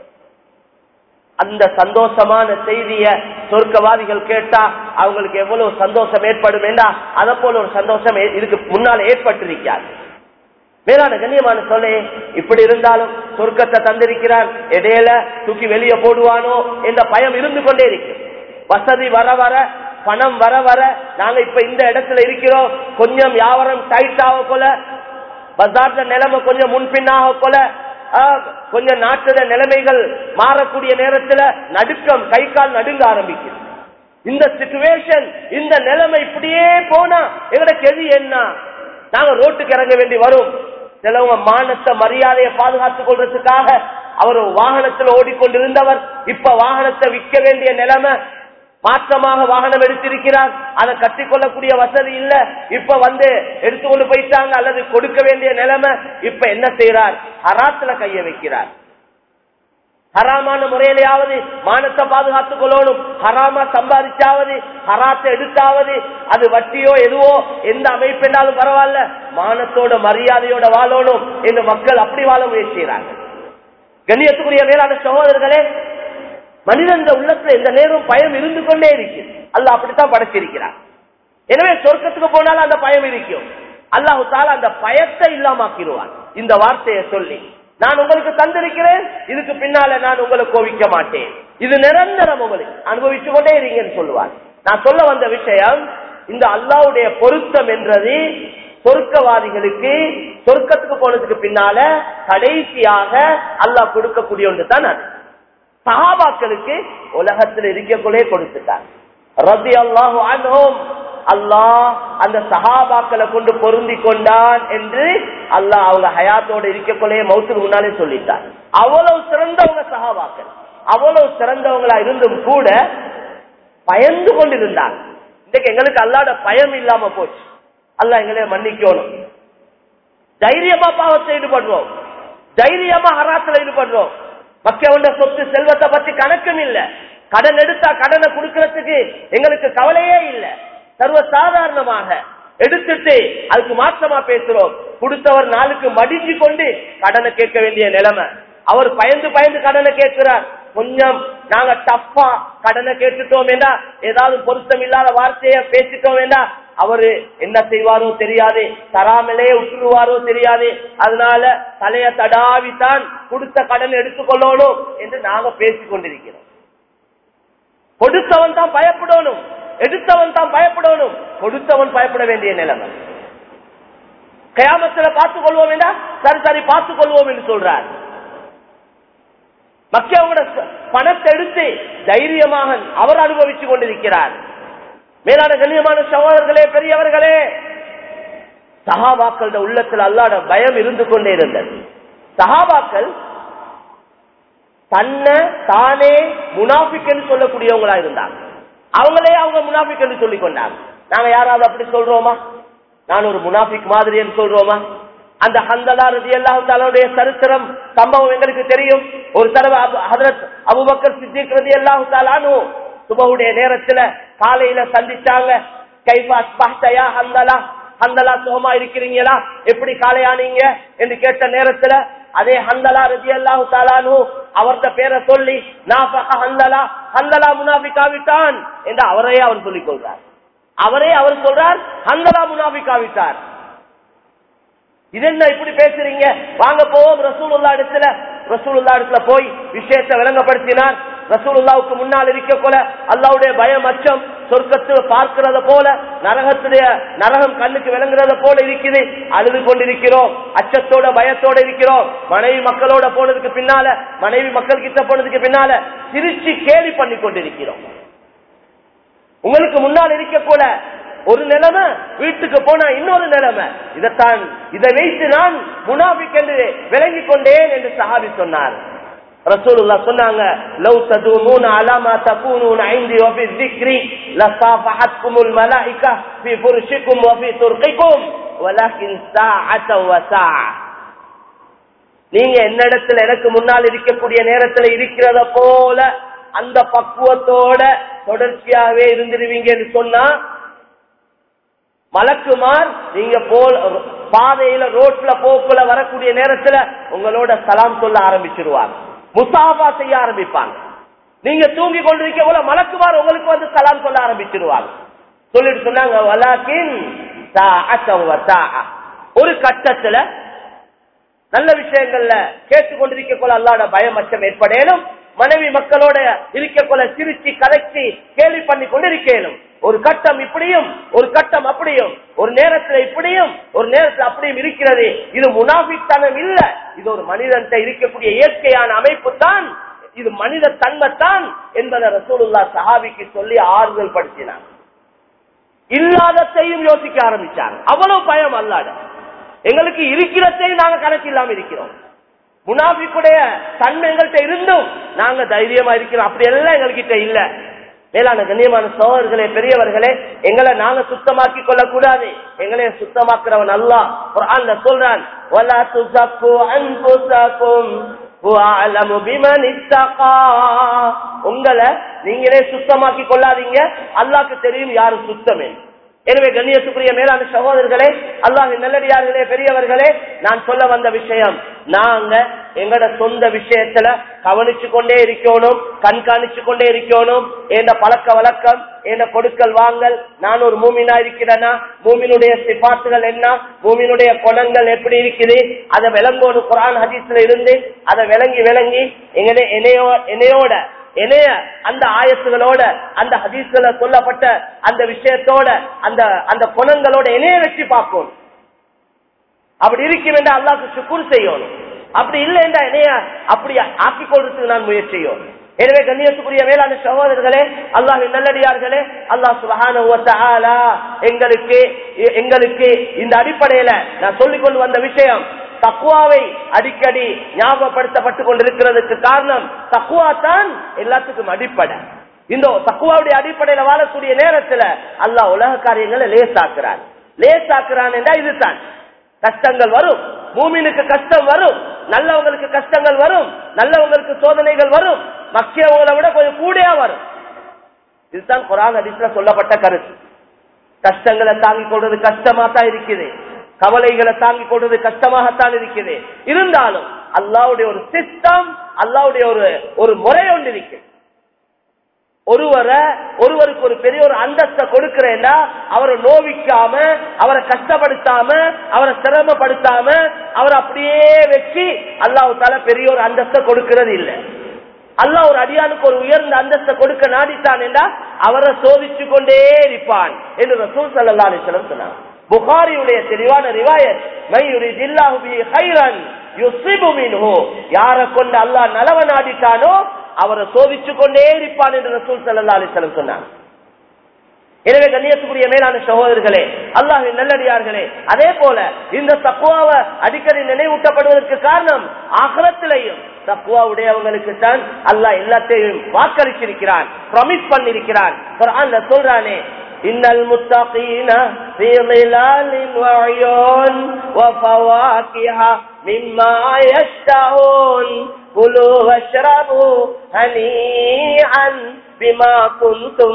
அந்த சந்தோஷமான செய்திய சொர்க்கவாதிகள் கேட்டா அவங்களுக்கு எவ்வளவு சந்தோஷம் ஏற்படும் என்றா அதை போல ஒரு சந்தோஷம் ஏ- இதுக்கு முன்னால ஏற்பட்டிருக்காது மேலான கண்ணியமான சொல்லே இப்படி இருந்தாலும் சொர்க்கத்தை தந்திருக்கிறான் இடையில தூக்கி வெளியே போடுவானோ என்ற பயம் இருந்து கொண்டே இருக்கு வசதி வர வர பணம் வர வர நாங்க இப்ப இந்த இடத்துல இருக்கிறோம் கொஞ்சம் வியாபாரம் டைட் ஆக போல பஜார்ல நிலைமை கொஞ்சம் முன்பின்னாக போல ஆ, கொஞ்சம் நாட்டுல நிலைமைகள் மாறக்கூடிய நேரத்துல நடுக்கம் கை கால் நடுங்க ஆரம்பிக்குது இந்த சிச்சுவேஷன் இந்த நிலைமை இப்படியே போனா எங்கட கெதி என்ன நாங்க ரோட்டுக்கு இறங்க வேண்டி வரும் சிலவங்க மானத்தை மரியாதையை பாதுகாத்துக் கொள்றதுக்காக அவர் வாகனத்தில் ஓடிக்கொண்டிருந்தவர் இப்ப வாகனத்தை விற்க வேண்டிய நிலைமை மாற்றமாக வாகனம் எடுத்திருக்கிறார் அதை கட்டிக்கொள்ளக்கூடிய வசதி இல்ல இப்ப வந்து எடுத்துக்கொண்டு போயிட்டாங்க அல்லது கொடுக்க வேண்டிய நிலைமை இப்ப என்ன செய்யறார் ஹராத்துல கைய வைக்கிறார் ஹராமான முறையிலேயாவது மானத்தை பாதுகாத்துக் கொள்ளணும் ஹராமா சம்பாதிச்சாவது ஹராத்தை எடுத்தாவது அது வட்டியோ எதுவோ எந்த அமைப்பென்றாலும் பரவாயில்ல மானத்தோட மரியாதையோட வாழணும் என்று மக்கள் அப்படி வாழ முயற்சிக்கிறாங்க கண்ணியத்துக்குரிய மேலான சகோதரர்களே மனிதன் உள்ளத்துல எந்த நேரம் பயம் இருந்து கொண்டே இருக்கு அல்ல அப்படித்தான் படைச்சிருக்கிறார் எனவே சொர்க்கத்துக்கு போனாலும் அந்த பயம் இருக்கும் அல்லாஹு தாலா அந்த பயத்தை இல்லாமாக்கிடுவான் இந்த வார்த்தையை சொல்லி நான் உங்களுக்கு தந்திருக்கிறேன் இதுக்கு பின்னால நான் உங்களை கோவிக்க மாட்டேன் இது நிரந்தரம் உங்களுக்கு அனுபவிச்சு கொண்டே இருங்கன்னு சொல்லுவார் நான் சொல்ல வந்த விஷயம் இந்த அல்லாவுடைய பொருத்தம் என்றது சொர்க்கவாதிகளுக்கு சொர்க்கத்துக்கு போனதுக்கு பின்னால கடைசியாக அல்லாஹ் கொடுக்கக்கூடிய ஒன்று தான் அது சஹாபாக்களுக்கு உலகத்தில் இருக்கக்குள்ளே கொடுத்துட்டார் ரபி அல்லாஹு அன்ஹும் அல்லாஹ் அந்த சஹாபாக்களை கொண்டு பொருந்தி கொண்டான் என்று அல்லாஹ் அவங்க ஹயாத்தோட இருக்கக்குள்ளே மௌத்துக்கு முன்னாலே சொல்லிட்டார் அவ்வளவு சிறந்தவங்க சஹாபாக்கள் அவ்வளவு சிறந்தவங்களா இருந்தும் கூட பயந்து கொண்டிருந்தாங்க இன்னைக்கு எங்களுக்கு அல்லாட பயம் இல்லாம போச்சு அல்லாஹ் எங்களை மன்னிக்கணும் தைரியமா பாவத்தை ஈடுபடுறோம் தைரியமா ஹராத்துல ஈடுபடுறோம் மக்களோட சொத்து செல்வத்தை பத்தி கணக்கும் இல்ல கடன் எடுத்தா கடனை கொடுக்கறதுக்கு எங்களுக்கு கவலையே இல்ல சர்வ சாதாரணமாக எடுத்துட்டு அதுக்கு மாற்றமா பேசுறோம் கொடுத்தவர் நாளுக்கு மடிஞ்சு கொண்டு கடனை கேட்க வேண்டிய நிலைமை அவர் பயந்து பயந்து கடனை கேட்கிறார் கொஞ்சம் நாங்க டஃப்பா கடனை கேட்டுட்டோம் வேண்டா ஏதாவது பொருத்தம் இல்லாத வார்த்தைய பேசிட்டோம் வேண்டா அவரு என்ன செய்வாரோ தெரியாது தராமலே விட்டுருவாரோ தெரியாது அதனால தலைய தடாவித்தான் கொடுத்த கடன் எடுத்துக்கொள்ளணும் என்று நாங்க பேசிக் கொண்டிருக்கிறோம் கொடுத்தவன் தான் பயப்படணும் எடுத்தவன் தான் பயப்படணும் கொடுத்தவன் பயப்பட வேண்டிய நிலைமை கயாமத்துல பார்த்துக் கொள்வோம் என்றா சரி சரி பார்த்துக் கொள்வோம் என்று சொல்றார் மக்களோட பணத்தை எடுத்து தைரியமாக அவர் அனுபவித்துக் கொண்டிருக்கிறார் மேலான கண்ணியமான சகோதரர்களே பெரியவர்களே சஹாபாக்களோட உள்ளத்தில் அல்லாட பயம் இருந்து கொண்டே இருந்தது சஹாபாக்கள் தன்னை தானே முனாஃபிக் என்று சொல்லக்கூடியவங்களா இருந்தாங்க அவங்களே அவங்க முனாஃபிக் என்று சொல்லிக் கொண்டாங்க நாங்க யாராவது அப்படி சொல்றோமா நான் ஒரு முனாஃபிக் மாதிரி என்று சொல்றோமா அந்த ஹந்தலா ரதி அல்லாஹாலுடைய சரித்திரம் சம்பவம் எங்களுக்கு தெரியும் ஒரு தடவை ஹதரத் அபுபக்கர் சித்திக் ரதி அல்லாஹு தாலானு சுபவுடைய நேரத்துல காலையில சந்திச்சாங்க கைபா அஸ்பஹ்தயா ஹந்தலா ஹந்தலா சுகமா இருக்கிறீங்களா எப்படி காலையானீங்க என்று கேட்ட நேரத்துல அதே ஹந்தலா ரதி அல்லாஹு தாலானு அவர்த பேரை சொல்லி நாஃபக ஹந்தலா ஹந்தலா முனாபிக்காவிட்டான் என்று அவரையே அவர் சொல்லிக் கொள்றார் அவரே அவர் சொல்றார் ஹந்தலா முனாபிக்காவிட்டார் இது என்ன இப்படி பேசுறீங்க வாங்க போவோம் ரசூலுல்லா இடத்துல ரசூலுல்லா இடத்துல போய் விஷயத்தை விளங்கப்படுத்தினார் ரசூலுல்லாவுக்கு முன்னால் இருக்க போல அல்லாவுடைய பயம் அச்சம் சொர்க்கத்தில் பார்க்கிறத போல நரகத்துடைய நரகம் கண்ணுக்கு விளங்குறத போல இருக்குது அழுது கொண்டிருக்கிறோம் அச்சத்தோட பயத்தோட இருக்கிறோம் மனைவி மக்களோட போனதுக்கு பின்னால மனைவி மக்கள் கிட்ட போனதுக்கு பின்னால சிரிச்சு கேலி பண்ணி கொண்டிருக்கிறோம் உங்களுக்கு முன்னால் இருக்க போல ஒரு நிலைமை வீட்டுக்கு போனா இன்னொரு நிலைமை இதைத்தான் இதை வைத்து நான் முனாபிக் என்று விளங்கிக் கொண்டேன் என்று சஹாபி சொன்னார் ரசூலுல்லா சொன்னாங்க லவ் ததுமூன அலாமா தகூனூன ஐந்தி வஃபி ذிக்ரி லசாஃபஹத்குமுல் மலாயிகா ஃபீ ஃபுர்ஷிக்கும் வஃபி துர்கிக்கும் வலக்கின் சாஅத வசா நீங்க என்னிடத்துல எனக்கு முன்னால் இருக்கக்கூடிய நேரத்துல இருக்கிறத போல அந்த பக்குவத்தோட தொடர்ச்சியாவே இருந்துருவீங்கன்னு சொன்னா மலக்குமார் நீங்க போல் பாதையில ரோட்ல போக்குல வரக்கூடிய நேரத்துல உங்களோட சலாம் சொல்ல ஆரம்பிச்சிருவாங்க முசாபா செய்ய ஆரம்பிப்பாங்க நீங்க தூங்கி கொண்டிருக்க போல மலக்குமார் உங்களுக்கு வந்து சலாம் சொல்ல ஆரம்பிச்சிருவாங்க சொல்லிட்டு சொன்னாங்க வலாக்கின் ஒரு கட்டத்துல நல்ல விஷயங்கள்ல கேட்டுக்கொண்டிருக்க போல அல்லாட பயம் அச்சம் ஏற்படேனும் மனைவி மக்களோட இருக்க போல சிரிச்சு கலைச்சி கேள்வி பண்ணி கொண்டிருக்கேனும் ஒரு கட்டம் இப்படியும் ஒரு கட்டம் அப்படியும் ஒரு நேரத்துல இப்படியும் ஒரு நேரத்துல அப்படியும் இருக்கிறது இது முனாபித்தனம் இல்ல இது ஒரு மனிதன் இருக்கக்கூடிய இயற்கையான அமைப்பு தான் இது மனித தன்மைத்தான் என்பதை ரசூலுல்லா சஹாபிக்கு சொல்லி ஆறுதல் படுத்தினார் இல்லாதத்தையும் யோசிக்க ஆரம்பிச்சாங்க அவ்வளவு பயம் அல்லாட எங்களுக்கு இருக்கிறதையும் நாங்க கணக்கு இல்லாம இருக்கிறோம் முனாபிக்குடைய தன்மை எங்கள்கிட்ட இருந்தும் நாங்க தைரியமா இருக்கிறோம் அப்படி எல்லாம் எங்ககிட்ட இல்ல மேலான கண்ணியமான சோழர்களே பெரியவர்களே எங்களை நாங்க சுத்தமாக்கி கொள்ள கூடாது எங்களை சுத்தமாக்குறவன் அல்லா குர்ஆன்ல சொல்றான் வலா துஸக்கு அன்ஃபுஸக்கும் வஅலமு பிமன் இத்தகா உங்களை நீங்களே சுத்தமாக்கி கொள்ளாதீங்க அல்லாஹ்க்கு தெரியும் யாரு சுத்தமே எனவே கண்ணியத்துக்குரிய மேலான சகோதரர்களே அல்லாஹ் நல்லடியார்களே பெரியவர்களே நான் சொல்ல வந்த விஷயம் நாங்க எங்கட சொந்த விஷயத்துல கவனிச்சு கொண்டே இருக்கணும் கண்காணிச்சு கொண்டே இருக்கணும் எந்த பழக்க வழக்கம் எந்த கொடுக்கல் வாங்கல் நான் ஒரு மூமினா இருக்கிறேனா மூமினுடைய சிபாத்துகள் என்ன மூமினுடைய குணங்கள் எப்படி இருக்குது அதை விளங்கணும் குரான் ஹதீஸ்ல இருந்து அதை விளங்கி விளங்கி எங்கனே என்னையோட இணைய அந்த ஆயத்துகளோட அந்த ஹதீஸ்கள சொல்லப்பட்ட அந்த விஷயத்தோட அந்த அந்த குணங்களோட இணைய வச்சு பார்க்கணும் அப்படி இருக்கும் என்று அல்லாஹ்க்கு சுக்குர் செய்யணும் அப்படி இல்லை என்ற இணைய அப்படி ஆக்கிக் கொள்றதுக்கு நான் முயற்சி செய்யணும் எனவே கண்ணியத்துக்குரிய மேலான சகோதரர்களே அல்லாஹ் நல்லடியார்களே அல்லாஹ் சுபஹான எங்களுக்கு எங்களுக்கு இந்த அடிப்படையில நான் சொல்லிக் கொண்டு வந்த விஷயம் தக்குவாவை அடிக்கடி ஞாபகப்படுத்தப்பட்டு கொண்டிருக்கிறதுக்கு காரணம் தக்குவா தான் எல்லாத்துக்கும் அடிப்படை இந்த தக்குவாவுடைய அடிப்படையில வாழக்கூடிய நேரத்துல அல்லாஹ் உலக காரியங்களை லேசாக்குறான் லேசாக்குறான் என்றா இதுதான் கஷ்டங்கள் வரும் பூமினுக்கு கஷ்டம் வரும் நல்லவங்களுக்கு கஷ்டங்கள் வரும் நல்லவங்களுக்கு சோதனைகள் வரும் மக்கியவங்களை விட கொஞ்சம் கூடையா வரும் இதுதான் குரான் ஹதீஸ்ல சொல்லப்பட்ட கருத்து கஷ்டங்களை தாங்கிக் கொள்வது கஷ்டமா தான் இருக்குது கவலைகளை தாங்கிக் கொள்வது கஷ்டமாகத்தான் இருக்குது இருந்தாலும் அல்லாவுடைய ஒரு சிஸ்டம் அல்லாவுடைய ஒரு ஒரு முறை ஒன்று இருக்கு ஒருவரை ஒருவருக்கு ஒரு பெரிய ஒரு அந்தஸ்தை கொடுக்கிறேன்னா அவரை நோவிக்காம அவரை கஷ்டப்படுத்தாம அவரை சிரமப்படுத்தாம அவரை அப்படியே வச்சு அல்லாஹு தால பெரிய ஒரு அந்தஸ்தை கொடுக்கிறது இல்லை அல்லாஹ் ஒரு அடியானுக்கு ஒரு உயர்ந்த அந்தஸ்தை கொடுக்க நாடித்தான் என்றா அவரை சோதிச்சு கொண்டே இருப்பான் என்று ரசூல் சல்லா அலிஸ்லம் சொன்னார் புகாரியுடைய தெளிவான ரிவாயத் மயூரி ஜில்லாஹு பி ஹைரன் யுஸிபு மின்ஹு யார கொண்டு அல்லாஹ் நலவ நாடிட்டானோ அவரை சோதிச்சு கொண்டே இருப்பான் என்று ரசூல் சல்லா அலிஸ்லம் சொன்னார் எனவே கண்ணியத்துக்குரிய மேலான சகோதரர்களே அல்லாஹின் நல்லடியார்களே அதே போல இந்த தக்குவாவை அடிக்கடி நினைவூட்டப்படுவதற்கு காரணம் ஆகலத்திலையும் தக்குவா உடையவங்களுக்கு தான் அல்லாஹ் எல்லாத்தையும் வாக்களிச்சிருக்கிறான் ப்ரொமிஸ் பண்ணிருக்கிறான் சொல்றானே இன்னல் முத்தகீன في ظلال وعيون وفواكه مما يشتهون كلوا واشربوا هنيئا بما كنتم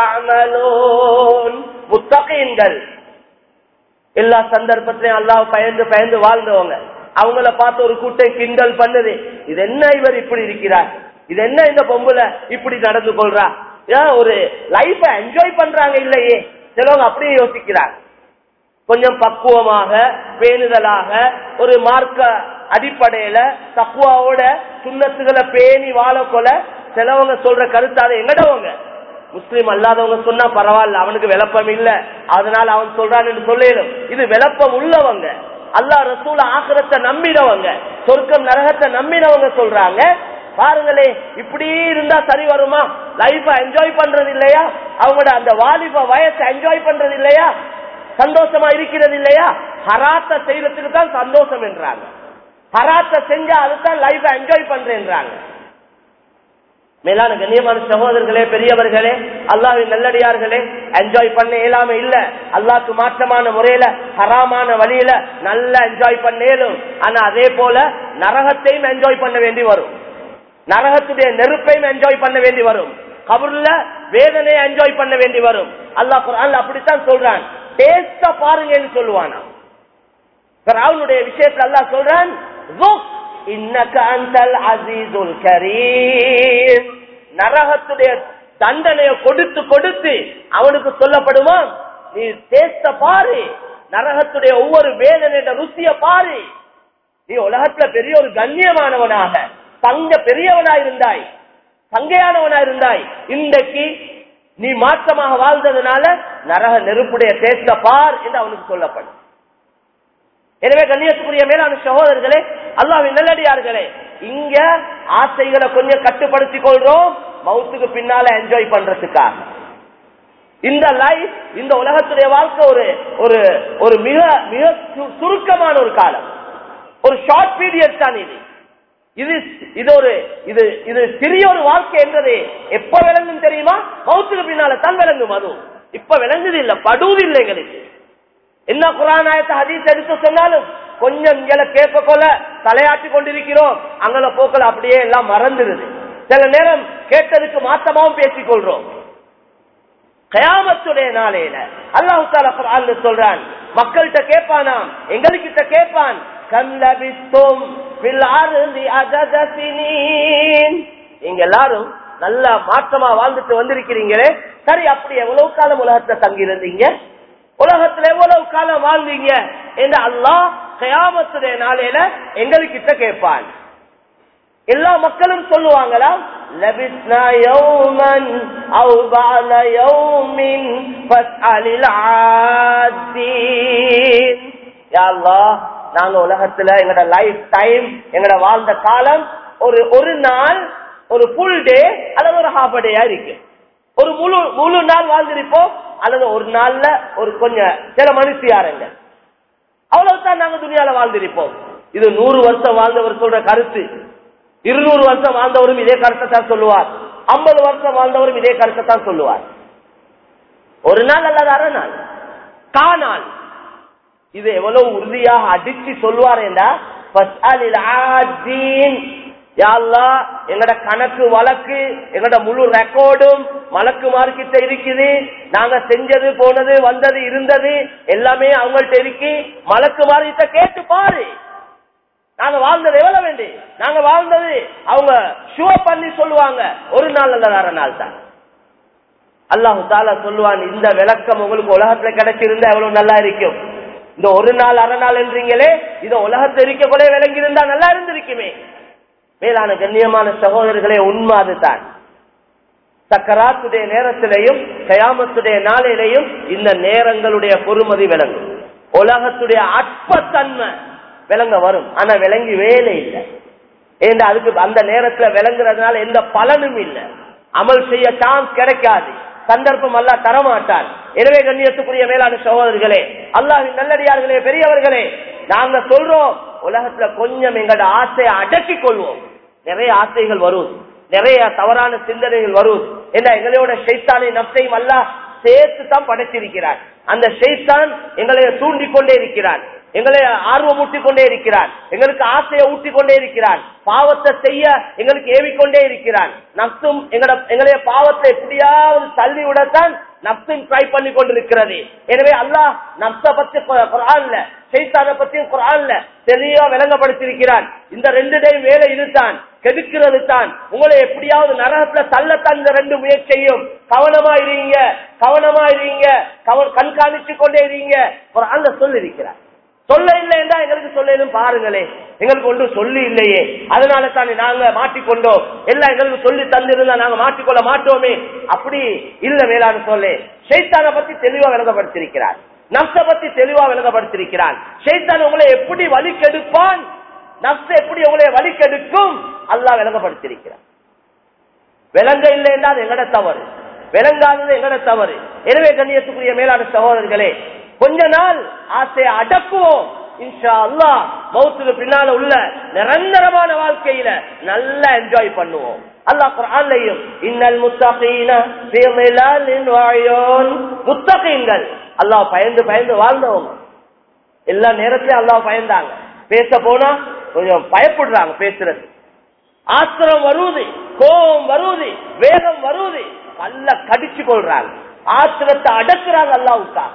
تعملون முத்தகீன்கள் எல்லா சந்தர்ப்பத்திலையும் அல்லாஹ் பயந்து பயந்து வாழ்ந்தவங்க அவங்கள பார்த்து ஒரு கூட்டம் கிண்டல் பண்ணுது இது என்ன இவர் இப்படி இருக்கிறார் இது என்ன இந்த பொம்புல இப்படி நடந்து கொள்றா ஏன் ஒரு லைஃப என்ஜாய் பண்றாங்க இல்லையே சிலவங்க அப்படியே யோசிக்கிறாங்க கொஞ்சம் பக்குவமாக பேணுதலாக ஒரு மார்க்க அடிப்படையில தக்குவாவோட சுண்ணத்துகளை பேணி வாழக்கொல சிலவங்க சொல்ற கருத்து அதை எங்கடவங்க முஸ்லீம் அல்லாதவங்க சொன்னா பரவாயில்ல அவனுக்கு விளப்பம் இல்ல அதனால அவன் சொல்றான்னு சொல்லிடும் இது விளப்பம் உள்ளவங்க அல்லா ரசூல ஆக்கிரத்தை நம்பினவங்க சொர்க்கம் நரகத்தை நம்பினவங்க சொல்றாங்க பாருங்களே இப்படி இருந்தா சரி வருமா லைஃப என்ஜாய் பண்றது இல்லையா அவங்களோட அந்த வாலிப வயசை என்ஜாய் பண்றது இல்லையா சந்தோஷமா இருக்கிறது இல்லையா ஹராத்த செய்யறதுக்கு தான் சந்தோஷம் என்றாங்க ஹராத்த செஞ்சா அதுதான் லைஃப என்ஜாய் பண்றேன்றாங்க மேலான கண்ணியமான சகோதரர்களே பெரியவர்களே அல்லாவின் நல்லடியார்களே என்ஜாய் பண்ண இயலாம இல்ல அல்லாக்கு மாற்றமான முறையில ஹராமான வழியில நல்லா என்ஜாய் பண்ணேலும் ஆனா அதே போல நரகத்தையும் என்ஜாய் பண்ண வேண்டி வரும் நரகத்துடைய நெருப்பையும் என்ஜாய் பண்ண வேண்டி வரும் கபூர்ல வேதனையை என்ஜாய் பண்ண வேண்டி வரும் அல்லாஹ் குர்ஆன்ல அப்படித்தான் சொல்றான் டேஸ்ட பாருங்கன்னு சொல்லுவானா அவனுடைய விஷயத்துல அல்லாஹ் சொல்றான் "ذُقْ இன்னக அந்தல் அசீதுல் கரீம் நரகத்துடைய தண்டனையை கொடுத்து கொடுத்து அவனுக்கு சொல்லப்படுமா நீ டேஸ்ட பாரு நரகத்துடைய ஒவ்வொரு வேதனையோட ருசிய பாரு நீ உலகத்துல பெரிய ஒரு கண்ணியமானவனாக தங்க பெரியவனா இருந்தாய் தங்கையானவனா இருந்தாய் இன்றைக்கு நீ மாற்றமாக வாழ்ந்ததுனால நரக நெருப்புடைய டேஸ்ட பார் என்று அவனுக்கு சொல்லப்படும் எனவே கண்ணியத்துக்குரிய மேலான சகோதரர்களே அல்லாவின் நல்லடியார்களே இங்க ஆசைகளை கொஞ்சம் கட்டுப்படுத்திக் கொள்றோம் மவுத்துக்கு பின்னால என்ஜாய் பண்றதுக்காக இந்த லைஃப் இந்த உலகத்துடைய வாழ்க்கை ஒரு ஒரு ஒரு மிக மிக சு- சுருக்கமான ஒரு காலம் ஒரு ஷார்ட் பீரியட் தான் இது இது இது ஒரு இது இது சிறிய ஒரு வாழ்க்கை என்றது எப்ப விளங்கும் தெரியுமா மவுத்துக்கு பின்னால தான் விளங்கும் அது இப்ப விளங்குது இல்ல படுவது இல்லை எங்களுக்கு என்ன குரான் ஆயத்தை ஹதீஸ் எடுத்து சொன்னாலும் கொஞ்சம் இங்களை கேட்க கொள்ள தலையாட்டி கொண்டிருக்கிறோம் அங்கல போக்கல அப்படியே எல்லாம் மறந்துடுது சில நேரம் கேட்டதுக்கு மாத்தமாவும் பேசிக் கொள்றோம் கயாமத்துடைய நாளையில அல்லாஹு தாலா குர்ஆன்ல சொல்றான் மக்கள்கிட்ட கேட்பானாம் எங்ககிட்ட கேட்பான் கல்லபித்தும் ஃபில் அர்தி அதத சினீன் நீங்க எல்லாரும் நல்ல மாற்றமா வாழ்ந்துட்டு வந்திருக்கிறீங்களே சரி அப்படி எவ்வளவு காலம் உலகத்துல தங்கி இருந்தீங்க உலகத்துல எவ்வளவு காலம் வாழ்ந்தீங்க என்று அல்லாஹ் கயாமத்துடைய நாளையில எங்ககிட்ட கேட்பான் எல்லா மக்களும் சொல்லுவாங்களா லபிஸ்னா யௌமன் அவு பால யௌமின் ஃபஸ்அலில் ஆதீன் யா அல்லாஹ் நாங்க உலகத்துல எங்கட லைஃப் டைம் எங்கட வாழ்ந்த காலம் ஒரு ஒரு நாள் ஒரு ஃபுல் டே அல்லது ஒரு ஹாஃப் டேயா இருக்கு ஒரு முழு முழு நாள் வாழ்ந்திருப்போம் அல்லது ஒரு நாள்ல ஒரு கொஞ்சம் சில மனுஷியாருங்க அவ்வளவுதான் நாங்க துணியால வாழ்ந்திருப்போம் இது நூறு வருஷம் வாழ்ந்தவர் சொல்ற கருத்து இருநூறு வருஷம் வாழ்ந்தவரும் இதே கருத்தை தான் சொல்லுவார் ஐம்பது வருஷம் வாழ்ந்தவரும் இதே கருத்தை தான் சொல்லுவார் ஒரு நாள் அல்லது அரை நாள் காநாள் இது எவ்வளவு உறுதியாக அடிச்சு சொல்லுவார் என்றா எங்கட கணக்கு வழக்கு எங்கட முழு ரெக்கார்டும் மலக்கு மார்க்கிட்ட இருக்குது நாங்க செஞ்சது போனது வந்தது இருந்தது எல்லாமே அவங்கள்ட்ட இருக்கு மலக்கு மார்க்கிட்ட கேட்டு பாரு நாங்க வாழ்ந்தது எவ்வளவு வேண்டி நாங்க வாழ்ந்தது அவங்க ஷோ பண்ணி சொல்லுவாங்க ஒரு நாள் அல்லது அரை நாள் தான் அல்லாஹு தாலா சொல்லுவான் இந்த விளக்கம் உங்களுக்கு உலகத்துல கிடைச்சிருந்தா எவ்வளவு நல்லா இருக்கும் இந்த ஒரு நாள் அரை நாள் என்றீங்களே இத உலகத்துல இருக்க கூட விளங்கி இருந்தா நல்லா இருந்திருக்குமே மேலான கண்ணியமான சகோதரர்களே உண்மை அதுதான் சக்கராத்துடைய நேரத்திலையும் கயாமத்துடைய நாளிலையும் இந்த நேரங்களுடைய பொறுமதி விளங்கும் உலகத்துடைய அற்பத்தன்மை விளங்க வரும் ஆனா விளங்கி வேலை இல்லை ஏன்னா அதுக்கு அந்த நேரத்துல விளங்குறதுனால எந்த பலனும் இல்லை அமல் செய்ய சான்ஸ் கிடைக்காது சந்தர்ப்பம் அல்ல தரமாட்டார் எனவே கண்ணியத்துக்குரிய மேலான சகோதரர்களே அல்லாஹின் நல்லடியார்களே பெரியவர்களே நாங்க சொல்றோம் உலகத்துல கொஞ்சம் எங்களோட ஆசையை அடக்கிக் கொள்வோம் நிறைய ஆசைகள் வரும் நிறைய தவறான சிந்தனைகள் வரும் என்ன எங்களோட சைத்தானை நப்சையும் அல்ல சேர்த்து தான் படைச்சிருக்கிறான் அந்த ஷைத்தான் எங்களை தூண்டிக் கொண்டே இருக்கிறான் எங்களை ஆர்வம் ஊட்டிக் கொண்டே இருக்கிறான் எங்களுக்கு ஆசையை ஊட்டிக் கொண்டே இருக்கிறான் பாவத்தை செய்ய எங்களுக்கு ஏவிக்கொண்டே இருக்கிறான் நப்சும் எங்கட எங்களுடைய பாவத்தை எப்படியாவது தள்ளி விடத்தான் நப்சும் ட்ரை பண்ணி கொண்டிருக்கிறது எனவே அல்லாஹ் நப்ச பத்தி கு- குர்ஆன்ல ஷைத்தானை பத்தியும் குர்ஆன்ல தெளிவா விளங்கப்படுத்தியிருக்கிறான் இந்த ரெண்டு டைம் வேலை இதுதான் கெடுக்கிறது தான் உங்களை எப்படியாவது நரகத்துல தள்ளத்தான் இந்த ரெண்டு முயற்சியும் கவனமா இருங்க கவனமா இருங்க கவ- கண்காணிச்சு கொண்டே இருங்க குர்ஆன்ல சொல்லி இருக்கிறார் சொல்ல இல்லை என்றா எங்களுக்கு சொல்லும் பாருங்களே எங்களுக்கு ஒன்றும் சொல்லி இல்லையே அதனால தானே நாங்க மாட்டிக்கொண்டோம் எல்லாம் எங்களுக்கு சொல்லி தந்திருந்தா நாங்க மாட்டிக்கொள்ள மாட்டோமே அப்படி இல்ல வேளாண் சொல்லு ஷைத்தானை பத்தி தெளிவா விளங்கப்படுத்திருக்கிறார் நப்ச பத்தி தெளிவா விளங்கப்படுத்திருக்கிறான் ஷைத்தான் உங்களை எப்படி வழி கெடுப்பான் நப்ச எப்படி உங்களை வழி கெடுக்கும் அல்லாஹ் விளங்கப்படுத்திருக்கிறார் விளங்க இல்லை என்றால் எங்கட தவறு விளங்காதது எங்கட தவறு எனவே கண்ணியத்துக்குரிய மேலான சகோதரர்களே கொஞ்ச நாள் ஆசையை அடக்குவோம் இன்ஷா அல்லாஹ் மௌத்துக்கு பின்னால உள்ள நிரந்தரமான வாழ்க்கையில நல்லா என்ஜாய் பண்ணுவோம் அல்லாஹ் குர்ஆன்லயும் இன்னல் முத்தகீன ஃபீ ظلالٍ وعيون முத்தகீன்கள் அல்லாஹ் பயந்து பயந்து வாழ்ந்தவங்க எல்லா நேரத்திலும் அல்லாஹ் பயந்தாங்க பேச போனா கொஞ்சம் பயப்படுறாங்க பேசுறது ஆத்திரம் வருவது கோபம் வருவது வேகம் வருவது பல்ல கடிச்சு கொள்றாங்க ஆத்திரத்தை அடக்குறாங்க அல்லாவுக்கா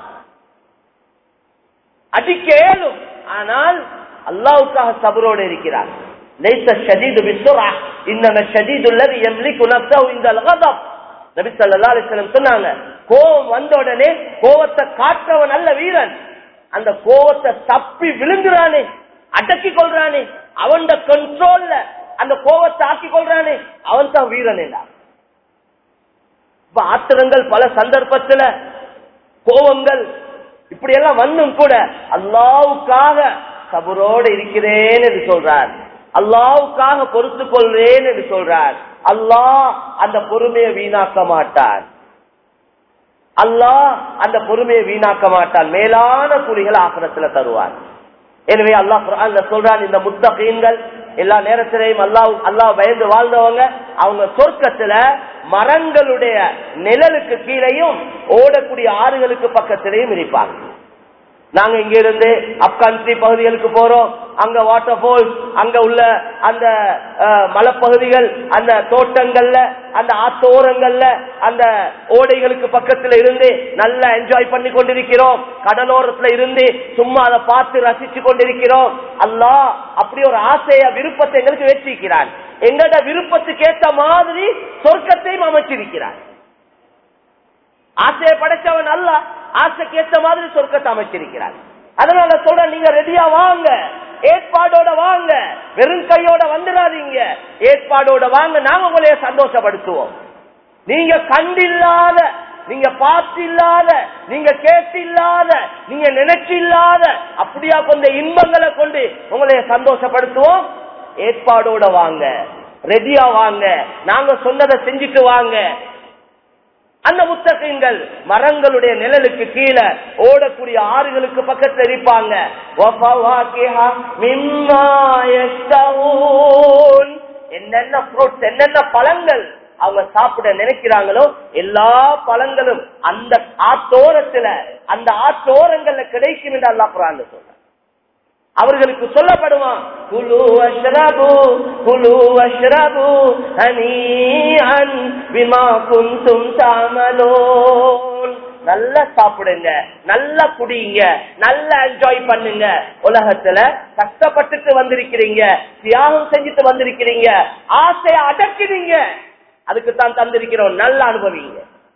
அடிக்க இயலும் ஆனால் அல்லாவுக்காக சபரோடு இருக்கிறார் லைச ஷதீது பிஸ்ஸுரா இன்னம ஷதீது அல்லதி யம்லிகு நஃப்ஸஹு இன்தல் கதப் நபி ஸல்லல்லாஹு அலைஹி வஸல்லம் சொன்னாங்க கோபம் வந்த உடனே கோபத்தை காற்றவன் அல்ல வீரன் அந்த கோபத்தை தப்பி விழுங்குறானே அடக்கி கொள்றானே அவன் கண்ட்ரோல்ல அந்த கோபத்தை ஆக்கி கொள்றானே அவன் தான் வீரன் என்றான் இப்ப ஆத்திரங்கள் பல சந்தர்ப்பத்துல கோபங்கள் இப்படி எல்லாம் வந்தும் கூட அல்லாவுக்காக சபரோடு இருக்கிறேன் என்று சொல்றார் அல்லாவுக்காக பொறுத்து கொள்றேன் என்று சொல்றார் அல்லாஹ் அந்த பொறுமையை வீணாக்க மாட்டான் அல்லாஹ் அந்த பொறுமையை வீணாக்க மாட்டான் மேலான குழிகள் ஆக்கிரத்துல தருவான் எனவே அல்லாஹ் குர்ஆன்ல சொல்றான் இந்த முத்தகீன்கள் எல்லா நேரத்திலையும் அல்லாஹ் அல்லாஹ் பயந்து வாழ்ந்தவங்க அவங்க சொர்க்கத்துல மரங்களுடைய நிழலுக்கு கீழையும் ஓடக்கூடிய ஆறுகளுக்கு பக்கத்திலையும் இருப்பாங்க நாங்க இங்க இருந்து அப்கான்ட்ரி பகுதிகளுக்கு போறோம் அங்க வாட்டர் ஃபால்ஸ் அங்க உள்ள அந்த அஹ், மலைப்பகுதிகள் அந்த தோட்டங்கள்ல அந்த ஆத்தோரங்கள்ல அந்த ஓடைகளுக்கு பக்கத்துல இருந்து நல்லா என்ஜாய் பண்ணி கொண்டிருக்கிறோம் கடலோரத்துல இருந்து சும்மா அதை பார்த்து ரசிச்சு கொண்டிருக்கிறோம் அல்லாஹ் அப்படி ஒரு ஆசைய விருப்பத்தை எங்களுக்கு வச்சிருக்கிறான் எங்களோட விருப்பத்துக்கு ஏத்த மாதிரி சொர்க்கத்தையும் அமைச்சிருக்கிறான் ஆசையை படைச்சவன் அல்ல ஆசைக்கு ஏத்த மாதிரி சொர்க்கத்தை அமைச்சிருக்கிறார் அதனால சொல்ற நீங்க ரெடியா வாங்க ஏற்பாடோட வாங்க வெறும் கையோட வந்துடாதீங்க ஏற்பாடோட வாங்க நாங்க உங்களைய சந்தோஷப்படுத்துவோம் நீங்க கண்டில்லாத நீங்க பார்த்து இல்லாத நீங்க கேட்டு இல்லாத நீங்க நினைச்சு இல்லாத அப்படியா கொண்ட இன்பங்களை கொண்டு உங்களைய சந்தோஷப்படுத்துவோம் ஏற்பாடோட வாங்க ரெடியா வாங்க நாங்க சொன்னதை செஞ்சுட்டு வாங்க அந்த முத்தகங்கள் மரங்களுடைய நிழலுக்கு கீழே ஓடக்கூடிய ஆறுகளுக்கு பக்கத்துல இருப்பாங்க وَفَوَاكِهَ مِمَّا يَشْتَهُونَ. என்னென்ன ஃப்ரூட்ஸ் என்னென்ன பழங்கள் அவங்க சாப்பிட நினைக்கிறாங்களோ எல்லா பழங்களும் அந்த ஆத்தோரத்துல அந்த ஆத்தோரங்கள்ல கிடைக்கும் என்று அல்லாஹ் குரான்ல சொல்ற அவர்களுக்கு சொல்லப்படுவான் குலு அஷ்ரபு குலு அஷ்ரபு ஹனீஅன் பிமா குன்தும் தஅமலூன் நல்லா சாப்பிடுங்க நல்லா குடிங்க நல்லா என்ஜாய் பண்ணுங்க உலகத்துல கஷ்டப்பட்டுட்டு வந்திருக்கிறீங்க தியாகம் செஞ்சுட்டு வந்திருக்கிறீங்க ஆசையை அடக்கிறீங்க அதுக்கு தான் தந்திருக்கிறோம் நல்லா அனுபவிங்க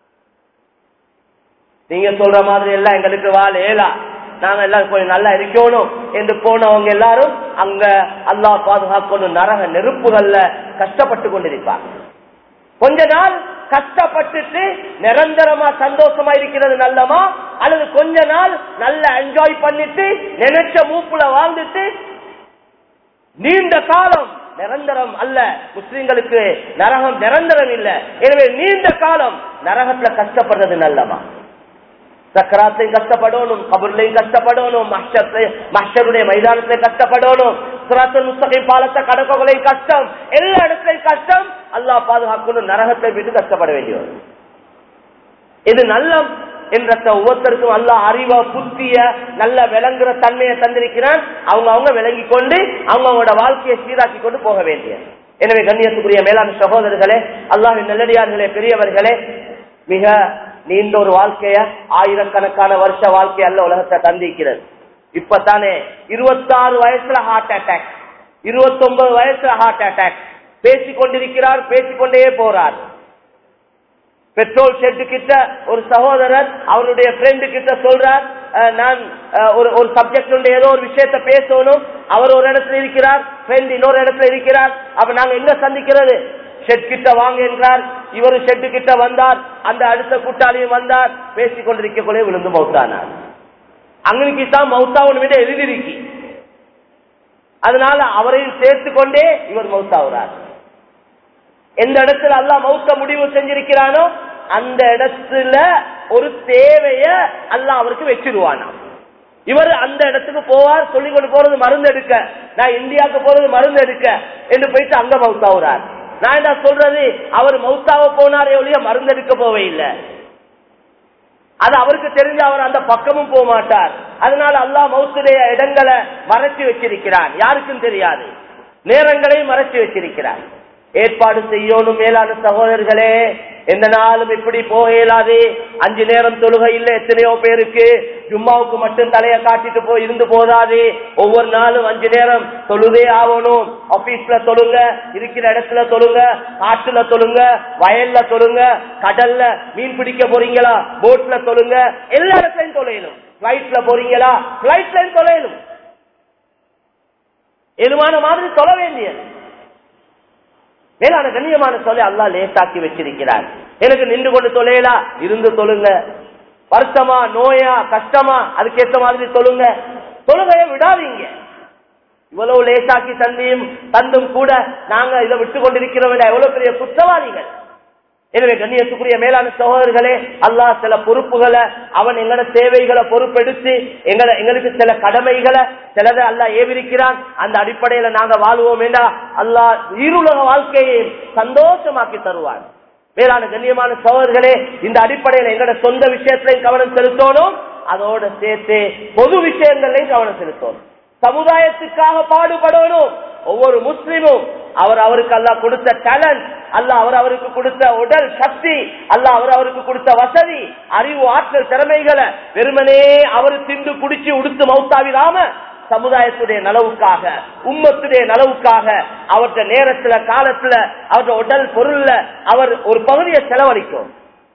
நீங்க சொல்ற மாதிரி எல்லாம் எங்களுக்கு வாழ ஏலா நாங்க எல்லாம் கொஞ்சம் நல்லா இருக்கணும் என்று போனவங்க எல்லாரும் அங்க அல்லாஹ் பாதுகாக்கணும் நரக நெருப்புகள்ல கஷ்டப்பட்டு கொண்டிருப்பாங்க கொஞ்ச நாள் கஷ்டப்பட்டுட்டு நிரந்தரமா சந்தோஷமா இருக்கிறது நல்லமா அல்லது கொஞ்ச நாள் நல்லா என்ஜாய் பண்ணிட்டு நினைச்ச மூப்புல வாழ்ந்துட்டு நீண்ட காலம் நிரந்தரம் அல்ல முஸ்லிம்களுக்கு நரகம் நிரந்தரம் இல்ல எனவே நீண்ட காலம் நரகத்துல கஷ்டப்படுறது நல்லமா சக்கராத்தையும் கஷ்டப்படணும் கபூர்லையும் கஷ்டப்படணும் மஷருடைய மைதானத்திலையும் கஷ்டப்படணும் சுராத்தல் முஸ்தகிம் பாலத்தை கடக்கங்களையும் கஷ்டம் எல்லா இடத்துலையும் கஷ்டம் அல்லாஹ் பாதுகாக்கணும் நரகத்தை விட்டு கஷ்டப்பட வேண்டி வரும் இது நல்லம் என்ற ஒவ்வொருத்தருக்கும் நல்ல அறிவ புத்திய நல்ல விளங்குற தன்மையை தந்திருக்கிறான் அவங்க அவங்க விளங்கி கொண்டு அவங்க அவங்களோட வாழ்க்கையை சீராக்கி கொண்டு போக வேண்டிய எனவே கண்ணியத்துக்குரிய மேலாண் சகோதரர்களே அல்லாஹின் நல்லடியார்களே பெரியவர்களே மிக நீண்ட ஒரு வாழ்க்கைய ஆயிரக்கணக்கான வருஷ வாழ்க்கை அல்ல உலகத்தை தந்திருக்கிறது இப்பதானே இருபத்தாறு வயசுல ஹார்ட் அட்டாக் இருபத்தி ஒன்பது வயசுல ஹார்ட் அட்டாக் பேசிக் கொண்டிருக்கிறார் பேசிக்கொண்டே போறார் பெட்ரோல் ஷெட்டு கிட்ட ஒரு சகோதரர் அவருடைய ஃப்ரெண்டு கிட்ட சொல்றார் அஹ், நான் அஹ், ஒரு ஒரு சப்ஜெக்ட் ஏதோ ஒரு விஷயத்த பேசணும் அவர் ஒரு இடத்துல இருக்கிறார் ஃப்ரெண்ட் இன்னொரு இடத்துல இருக்கிறார் அப்ப நாங்க எங்க சந்திக்கிறது ஷெட் கிட்ட வாங்க என்றார் இவரு ஷெட்டு கிட்ட வந்தார் அந்த அடுத்த கூட்டாளியும் வந்தார் பேசிக் கொண்டிருக்கக்குள்ளே விழுந்து மௌத்தானார் அங்கனுக்கு தான் மௌத்தாவன் விட எழுதிருக்கி அதனால அவரையும் சேர்த்து கொண்டே இவர் மௌத்தாவுறார் எந்த இடத்துல அல்லாஹ் மௌத்த முடிவு செஞ்சிருக்கிறானோ அந்த இடத்துல ஒரு தேவைய அல்லாஹ் அவருக்கு வச்சிருவானா இவர் அந்த இடத்துக்கு போவார் சொல்லிக் கொண்டு போறது மருந்து எடுக்க நான் இந்தியாவுக்கு போறது மருந்து எடுக்க என்று போயிட்டு அங்க மவுத்தாவுறார் நான் என்ன சொல்றது அவர் மவுத்தாவ போனாரே ஒழிய மருந்து எடுக்க போவே இல்லை அது அவருக்கு தெரிஞ்ச அவர் அந்த பக்கமும் போக மாட்டார் அதனால அல்லாஹ் மௌத்துடைய இடங்களை மறைச்சு வச்சிருக்கிறான் யாருக்கும் தெரியாது நேரங்களையும் மறைச்சு வச்சிருக்கிறார் ஏற்பாடு செய்யணும் மேலான சகோதரர்களே எந்த நாளும் இப்படி போக இயலாது அஞ்சு நேரம் தொழுகை இல்ல எத்தனையோ பேருக்கு ஜும்மாவுக்கு மட்டும் தலைய காட்டிட்டு போய் இருந்து போதாது ஒவ்வொரு நாளும் அஞ்சு நேரம் தொழுதே ஆகணும் ஆபீஸ்ல தொழுங்க இருக்கிற இடத்துல தொழுங்க காட்டுல தொழுங்க வயல்ல தொழுங்க கடல்ல மீன் பிடிக்க போறீங்களா போட்ல தொழுங்க எல்லா இடத்துலயும் தொலையணும் பிளைட்ல போறீங்களா பிளைட்லயும் தொலையணும் எதுமான மாதிரி தொழ வேண்டியது மேலான கண்ணியமான சொல்ல அல்லா லேசாக்கி வச்சிருக்கிறார் எனக்கு நின்று கொண்டு தொலையலா இருந்து தொழுங்க வருத்தமா நோயா கஷ்டமா அதுக்கேற்ற மாதிரி தொழுங்க தொழுகையை விடாதீங்க இவ்வளவு லேசாக்கி தந்தியும் தந்தும் கூட நாங்க இதை விட்டு கொண்டிருக்கிறோம் எவ்வளவு பெரிய குற்றவாளிகள் எனவே கண்ணியத்துக்குரிய மேலான சகோதரர்களே அல்லாஹ் சில பொறுப்புகளை அவன் எங்களோட தேவைகளை பொறுப்பெடுத்து எங்களை எங்களுக்கு சில கடமைகளை சிலதை அல்லாஹ் ஏவிருக்கிறான் அந்த அடிப்படையில நாங்க வாழ்வோம் என்றா அல்லாஹ் ஈருலக வாழ்க்கையை சந்தோஷமாக்கி தருவான் மேலான கண்ணியமான சகோதரர்களே இந்த அடிப்படையில எங்களோட சொந்த விஷயத்திலையும் கவனம் செலுத்தணும் அதோட சேர்த்து பொது விஷயங்களையும் கவனம் செலுத்தணும் சமுதாயத்துக்காக பாடுபடணும் ஒவ்வொரு முஸ்லிமும் அவர் அவருக்கு அல்லாஹ் கொடுத்த டேலண்ட் அல்லாஹ் அவர் அவருக்கு கொடுத்த உடல் சக்தி அல்லாஹ் அவர் அவருக்கு கொடுத்த வசதி அறிவு ஆற்றல் திறமைகளை வெறுமனே அவர் திண்டு குடிச்சு உடுத்து மௌத்தாவிடாம சமுதாயத்துடைய நலவுக்காக உம்மத்துடைய நலவுக்காக அவற்ற நேரத்துல காலத்துல அவற்ற உடல் பொருள்ல அவர் ஒரு பகுதியை செலவழிக்கும்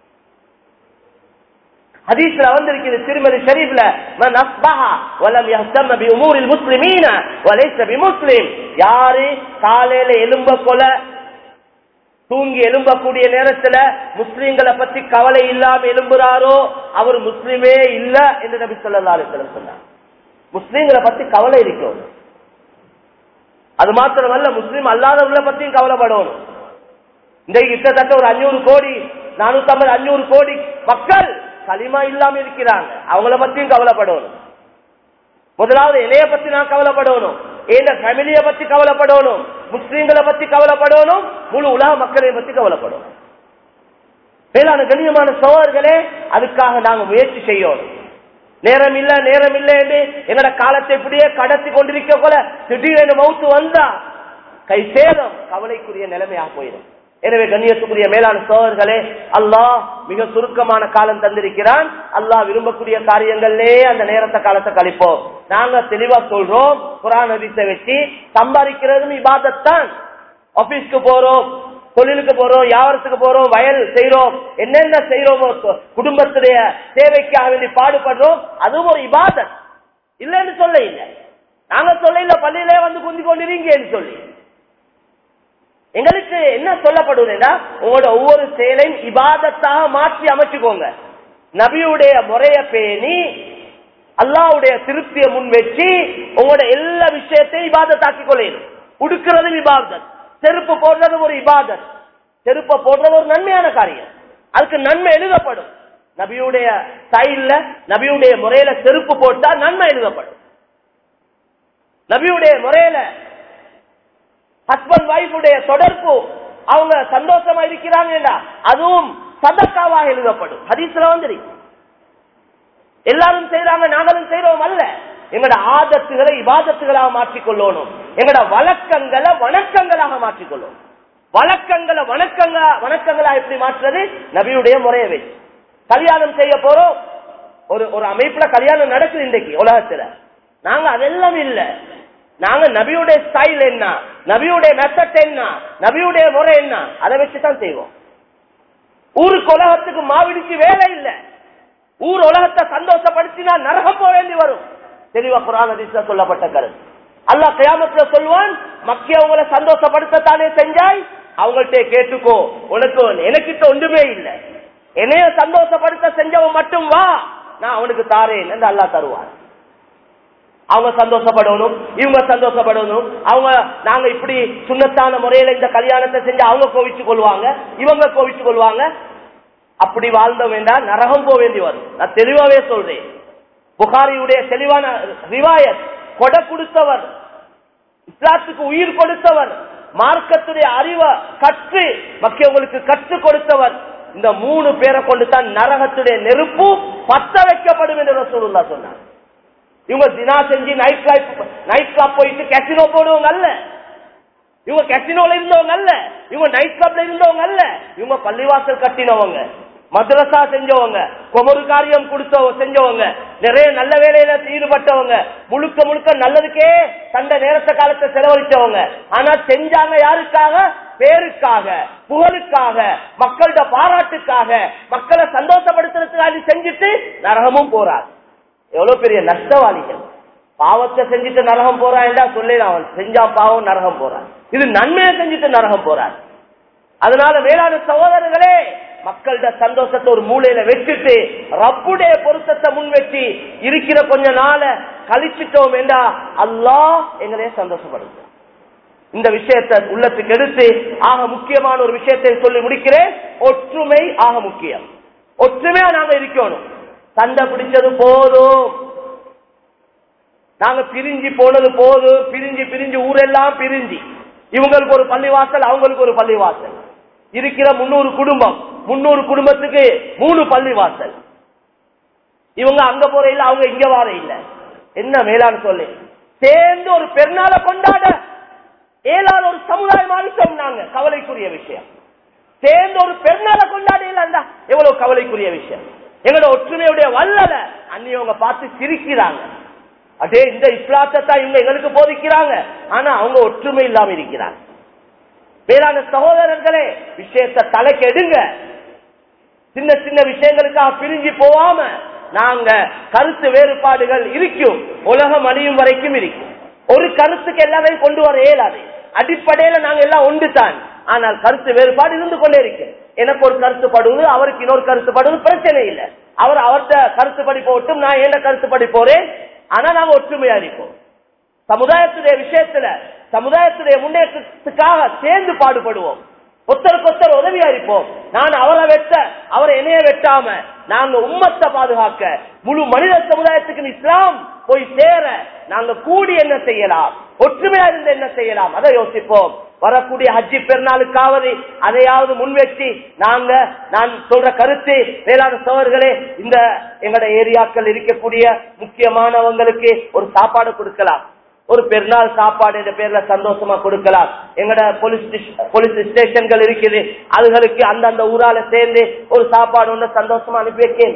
ஹதீஸ்ல வந்திருக்கிறது திருமதி ஷரீஃப்ல மன் அஸ்பஹ வலம் யஹ்தம் பி உமூரில் முஸ்லிமீன வலைஸ பி முஸ்லிம் யாரு காலையில எலும்ப கொல தூங்கி எழும்பக்கூடிய நேரத்துல முஸ்லிம்களை பத்தி கவலை இல்லாம எழும்புறாரோ அவர் முஸ்லிமே இல்ல என்று நபி சொல்லா அலிஸ்லம் சொன்னார் முஸ்லிம்களை பத்தி கவலை இருக்கும் அது மாத்திரமல்ல முஸ்லீம் அல்லாதவர்களை பத்தியும் கவலைப்படணும் இன்றைக்கு கிட்டத்தட்ட ஒரு அஞ்சூறு கோடி நானூத்தி ஐம்பது அஞ்சூறு கோடி மக்கள் களிமா இல்லாம இருக்கிறாங்க அவங்கள பத்தியும் கவலைப்படணும் முதலாவது இணைய பத்தி நான் கவலைப்படணும் என் ஃபேமிலிய பத்தி கவலைப்படணும் முஸ்லீம்களை பத்தி கவலைப்படணும் முழு உலக மக்களை பத்தி கவலைப்படணும் மேலான கண்ணியமான சோழர்களே அதுக்காக நாங்க முயற்சி செய்யணும் நேரம் இல்ல நேரம் இல்ல என்று எங்கட காலத்தை இப்படியே கடத்தி கொண்டிருக்க போல திடீரென மவுத்து வந்தா கை சேதம் கவலைக்குரிய நிலைமையாக போயிடும் எனவே கண்ணியத்துக்குரிய மேலான சோழர்களே அல்லாஹ் மிக சுருக்கமான காலம் தந்திருக்கிறான் அல்லாஹ் விரும்பக்கூடிய காரியங்களே அந்த நேரத்தை காலத்தை கழிப்போம் நாங்க தெளிவா சொல்றோம் குரான் அதிசை வச்சு சம்பாதிக்கிறதும் இபாதத்தான் ஆபீஸ்க்கு போறோம் தொழிலுக்கு போறோம் வியாபாரத்துக்கு போறோம் வயல் செய்யறோம் என்னென்ன செய்யறோமோ குடும்பத்துடைய தேவைக்காக வேண்டி பாடுபடுறோம் அதுவும் ஒரு இபாதத் இல்லைன்னு சொல்ல இல்லை நாங்க சொல்ல இல்ல பள்ளியிலே வந்து குந்தி கொண்டிருங்கன்னு சொல்லி எங்களுக்கு என்ன சொல்லப்படுதுன்னா உங்களோட ஒவ்வொரு செயலையும் இபாதத்தாக மாற்றி அமைச்சுக்கோங்க நபியுடைய முறைய பேணி அல்லாவுடைய திருப்தியை முன் வச்சு உங்களோட எல்லா விஷயத்தையும் இபாதத்தாக்கி கொள்ளையும் உடுக்கிறதும் இபாதத் செருப்பு போடுறதும் ஒரு இபாதத் செருப்பை போடுறது ஒரு நன்மையான காரியம் அதுக்கு நன்மை எழுதப்படும் நபியுடைய ஸ்டைல்ல நபியுடைய முறையில செருப்பு போட்டா நன்மை எழுதப்படும் நபியுடைய முறையில ஹஸ்பண்ட் ஒய்ஃபுடைய தொடர்பு அவங்க சந்தோஷமா இருக்கிறாங்க அதுவும் சதக்காவாக எழுதப்படும் ஹதீஸ்ல வந்துருக்கு எல்லாரும் செய்யறாங்க நாங்களும் செய்யறோம் அல்ல எங்கட ஆதத்துகளை இபாதத்துகளாக மாற்றிக்கொள்ளணும் எங்கட வழக்கங்களை வணக்கங்களாக மாற்றிக்கொள்ளணும் வழக்கங்களை வணக்கங்க வணக்கங்களா எப்படி மாற்றுறது நபியுடைய முறையை வச்சு கல்யாணம் செய்ய போறோம் ஒரு ஒரு அமைப்புல கல்யாணம் நடக்குது இன்றைக்கு உலகத்துல நாங்க அதெல்லாம் இல்ல நாங்க நபியுடைய ஸ்டைல் என்ன நபியுடைய மெத்தட் என்ன நபியுடைய முறை என்ன அதை வச்சுதான் செய்வோம் ஊருக்கு உலகத்துக்கு மாவிடிச்சு வேலை இல்லை ஊர் உலகத்தை சந்தோஷப்படுத்தினா நரகம் போக வேண்டி வரும் தெளிவா குரான் ஹதீஸ்ல சொல்லப்பட்ட கருத்து அல்லாஹ் கியாமத்துல சொல்லுவான் மக்கிய அவங்கள சந்தோஷப்படுத்தத்தானே செஞ்சாய் அவங்கள்ட்ட கேட்டுக்கோ உனக்கு எனக்கிட்ட ஒன்றுமே இல்லை என்னைய சந்தோஷப்படுத்த செஞ்சவன் மட்டும் வா நான் அவனுக்கு தாரேன் என்று அல்லாஹ் தருவான் அவங்க சந்தோஷப்படணும் இவங்க சந்தோஷப்படணும் அவங்க நாங்க இப்படி சுண்ணத்தான முறையில இந்த கல்யாணத்தை செஞ்சு அவங்க கோவிச்சு கொள்வாங்க இவங்க கோவிச்சு கொள்வாங்க அப்படி வாழ்ந்த வேண்டாம் நரகம் போக வேண்டி வரும் நான் தெளிவாவே சொல்றேன் புகாரியுடைய தெளிவான ரிவாயத் கொடை கொடுத்தவர் இஸ்லாத்துக்கு உயிர் கொடுத்தவர் மார்க்கத்துடைய அறிவை கற்று மக்கியவங்களுக்கு கற்றுக் கொடுத்தவர் இந்த மூணு பேரை கொண்டு தான் நரகத்துடைய நெருப்பு பத்த வைக்கப்படும் என்று ரசூலுல்லா சொன்னார் இவங்க தினா செஞ்சு நைட் கிளப் நைட் கிளப் போயிட்டு கேசினோ போடுவவங்க அல்ல இவங்க கேசினோல இருந்தவங்க அல்ல இவங்க நைட் கிளப்ல இருந்தவங்க அல்ல இவங்க பள்ளிவாசல் கட்டினவங்க மദ്രസா செஞ்சவங்க குமரு காரியம் கொடுத்த செஞ்சவங்க நிறைய நல்ல வேலையில ஈடுபட்டவங்க முழுக்க முழுக்க நல்லதுக்கே தந்த நேரத்த காலத்தை செலவழிச்சவங்க ஆனா செஞ்சாங்க யாருக்காக பேருக்காக புகழுக்காக மக்களோட பாராட்டுக்காக மக்களை சந்தோஷப்படுத்துறதுக்காக செஞ்சுட்டு நரகமும் போறார் எவ்வளவு பெரிய நஷ்டவாளிகள் பாவத்தை செஞ்சுட்டு நரகம் போறான்டா சொல்லி அவன் செஞ்சா பாவம் நரகம் போறான் இது நன்மையை செஞ்சுட்டு நரகம் போறான் அதனால வேளாண் சகோதரர்களே மக்கள்கிட்ட சந்தோஷத்தை ஒரு மூலையில வச்சுட்டு ரப்புடைய பொருத்தத்தை முன் வச்சு இருக்கிற கொஞ்ச நாள கழிச்சிட்டோம் என்றா அல்லாஹ் எங்களையே சந்தோஷப்படுது இந்த விஷயத்தை உள்ளத்துக்கு எடுத்து ஆக முக்கியமான ஒரு விஷயத்தை சொல்லி முடிக்கிறேன் ஒற்றுமை ஆக முக்கியம் ஒற்றுமையா நாங்க இருக்கணும் சண்டை பிடிச்சது போதும் நாங்க பிரிஞ்சு போனது போதும் பிரிஞ்சு பிரிஞ்சு ஊரெல்லாம் பிரிஞ்சு இவங்களுக்கு ஒரு பள்ளிவாசல் அவங்களுக்கு ஒரு பள்ளிவாசல் இருக்கிற முன்னூறு குடும்பம் முன்னூறு குடும்பத்துக்கு மூணு பள்ளிவாசல் இவங்க அங்க போற இல்ல அவங்க இங்க வார இல்ல என்ன மேலான்னு சொல்லு சேர்ந்து ஒரு பெருநாளை கொண்டாட ஏழாவது ஒரு சமுதாயம் ஆகிட்டோம் நாங்க கவலைக்குரிய விஷயம் சேர்ந்து ஒரு பெருநாளை கொண்டாட இல்ல எவ்வளவு கவலைக்குரிய விஷயம் எங்களோட ஒற்றுமையுடைய வல்லல அன்னியவங்க பார்த்து சிரிக்கிறாங்க அதே இந்த இஸ்லாத்தை தான் இவங்க எங்களுக்கு போதிக்கிறாங்க ஆனா அவங்க ஒற்றுமை இல்லாம இருக்கிறாங்க வேளாண் சகோதரர்களே விஷயத்தை தலைக்கு எடுங்க சின்ன சின்ன விஷயங்களுக்காக பிரிஞ்சு போவாம நாங்க கருத்து வேறுபாடுகள் இருக்கும் உலகம் அழியும் வரைக்கும் இருக்கும் ஒரு கருத்துக்கு எல்லாரையும் கொண்டு வர இயலாது அடிப்படையில நாங்க எல்லாம் ஒன்று தான் ஆனால் கருத்து வேறுபாடு இருந்து கொண்டே இருக்கு எனக்கு ஒரு கருத்துப்படுவது அவருக்கு இன்னொரு கருத்துப்படுவது பிரச்சனை இல்லை அவர் அவர்கிட்ட கருத்துப்படி போட்டும் நான் என்ன கருத்துப்படி போறேன் ஆனா நாங்க ஒற்றுமையா இருப்போம் சமுதாயத்துடைய விஷயத்துல சமுதாயத்துடைய முன்னேற்றத்துக்காக சேர்ந்து பாடுபடுவோம் ஒத்தருக்கு ஒத்தர் உதவியா இருப்போம் நான் அவரை வெட்ட அவரை என்னைய வெட்டாம நாங்க உம்மத்தை பாதுகாக்க முழு மனித சமுதாயத்துக்கு இஸ்லாம் போய் சேர நாங்க கூடி என்ன செய்யலாம் ஒற்றுமையா இருந்து என்ன செய்யலாம் அதை யோசிப்போம் வரக்கூடிய ஹஜ்ஜி பெருநாளுக்காவது அதையாவது முன்வச்சு நாங்க நான் சொல்ற கருத்து வேளாண் சோழர்களே இந்த எங்கட ஏரியாக்கள் இருக்கக்கூடிய முக்கியமானவங்களுக்கு ஒரு சாப்பாடு கொடுக்கலாம் ஒரு பெருநாள் சாப்பாடு என்ற பேர்ல சந்தோஷமா கொடுக்கலாம் எங்கட போலீஸ் போலீஸ் ஸ்டேஷன்கள் இருக்குது அதுகளுக்கு அந்தந்த ஊரால சேர்ந்து ஒரு சாப்பாடு ஒன்று சந்தோஷமா அனுப்பி வைக்கேன்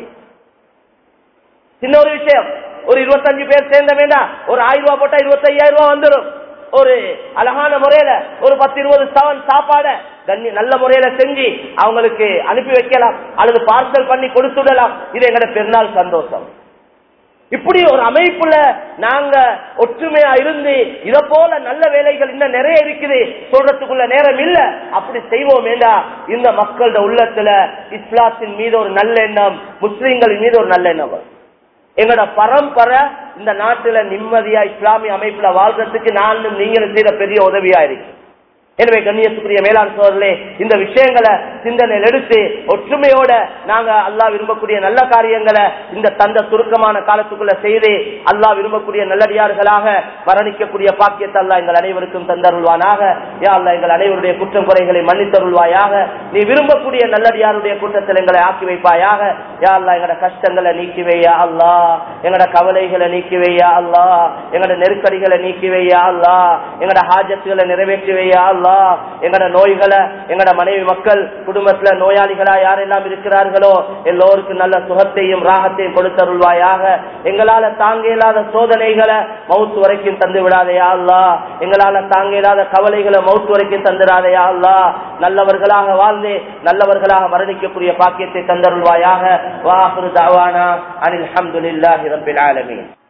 சின்ன ஒரு விஷயம் ஒரு இருபத்தஞ்சு பேர் சேர்ந்த வேண்டாம் ஒரு ஆயிரம் ரூபாய் போட்டா இருபத்தி ஐயாயிரம் ரூபாய் வந்துடும் ஒரு அழகான முறையில ஒரு பத்து இருபது சவன் சாப்பாட கண்ணி நல்ல முறையில செஞ்சு அவங்களுக்கு அனுப்பி வைக்கலாம் அல்லது பார்சல் பண்ணி கொடுத்துடலாம் இது எங்கட பெருநாள் சந்தோஷம் இப்படி ஒரு அமைப்புல நாங்க ஒற்றுமையா இருந்து இத போல நல்ல வேலைகள் இன்னும் நிறைய இருக்குது சொல்றதுக்குள்ள நேரம் இல்ல அப்படி செய்வோம் ஏண்டா இந்த மக்களோட உள்ளத்துல இஸ்லாத்தின் மீது ஒரு நல்ல எண்ணம் முஸ்லிம்களின் மீது ஒரு நல்ல எண்ணம் வரும் எங்களோட பரம்பரை இந்த நாட்டுல நிம்மதியா இஸ்லாமிய அமைப்புல வாழ்றதுக்கு நானும் நீங்களும் செய்த பெரிய உதவியா இருக்கு எனவே கண்ணியத்துக்குரிய மேலாண் சோதரிலே இந்த விஷயங்களை சிந்தனையில் எடுத்து ஒற்றுமையோட நாங்க அல்லாஹ் விரும்பக்கூடிய நல்ல காரியங்களை இந்த தந்த சுருக்கமான காலத்துக்குள்ள செய்து அல்லாஹ் விரும்பக்கூடிய நல்லடியார்களாக மரணிக்கக்கூடிய பாக்கியத்தை அல்லாஹ் எங்கள் அனைவருக்கும் தந்தருள்வானாக யா அல்லாஹ் எங்கள் அனைவருடைய குற்றம் குறைகளை மன்னித்தருள்வாயாக நீ விரும்பக்கூடிய நல்லடியாருடைய கூட்டத்தில் எங்களை ஆக்கி வைப்பாயாக யா அல்லாஹ் எங்கட கஷ்டங்களை நீக்கி வையா அல்லாஹ் எங்கட கவலைகளை நீக்கி வையா அல்லாஹ் எங்கட நெருக்கடிகளை நீக்கி வையா அல்லாஹ் எங்கட ஹாஜத்துகளை நிறைவேற்றி வையா அல்லாஹ் எங்கட நோய்களை எங்கட மனைவி மக்கள் குடும்பத்துல நோயாளிகளா யாரெல்லாம் இருக்கிறார்களோ எல்லோருக்கும் நல்ல சுகத்தையும் ராகத்தையும் கொடுத்தருள்வாயாக எங்களால தாங்க இயலாத சோதனைகளை மவுத்து வரைக்கும் தந்து விடாதையா அல்லா எங்களால தாங்க இயலாத கவலைகளை மவுத்து வரைக்கும் தந்துடாதையா அல்லா நல்லவர்களாக வாழ்ந்து நல்லவர்களாக மரணிக்கக்கூடிய பாக்கியத்தை தந்தருள்வாயாக வாஹுரு தாவானா அனில் அஹமதுல்லாஹி ரபில் ஆலமீன்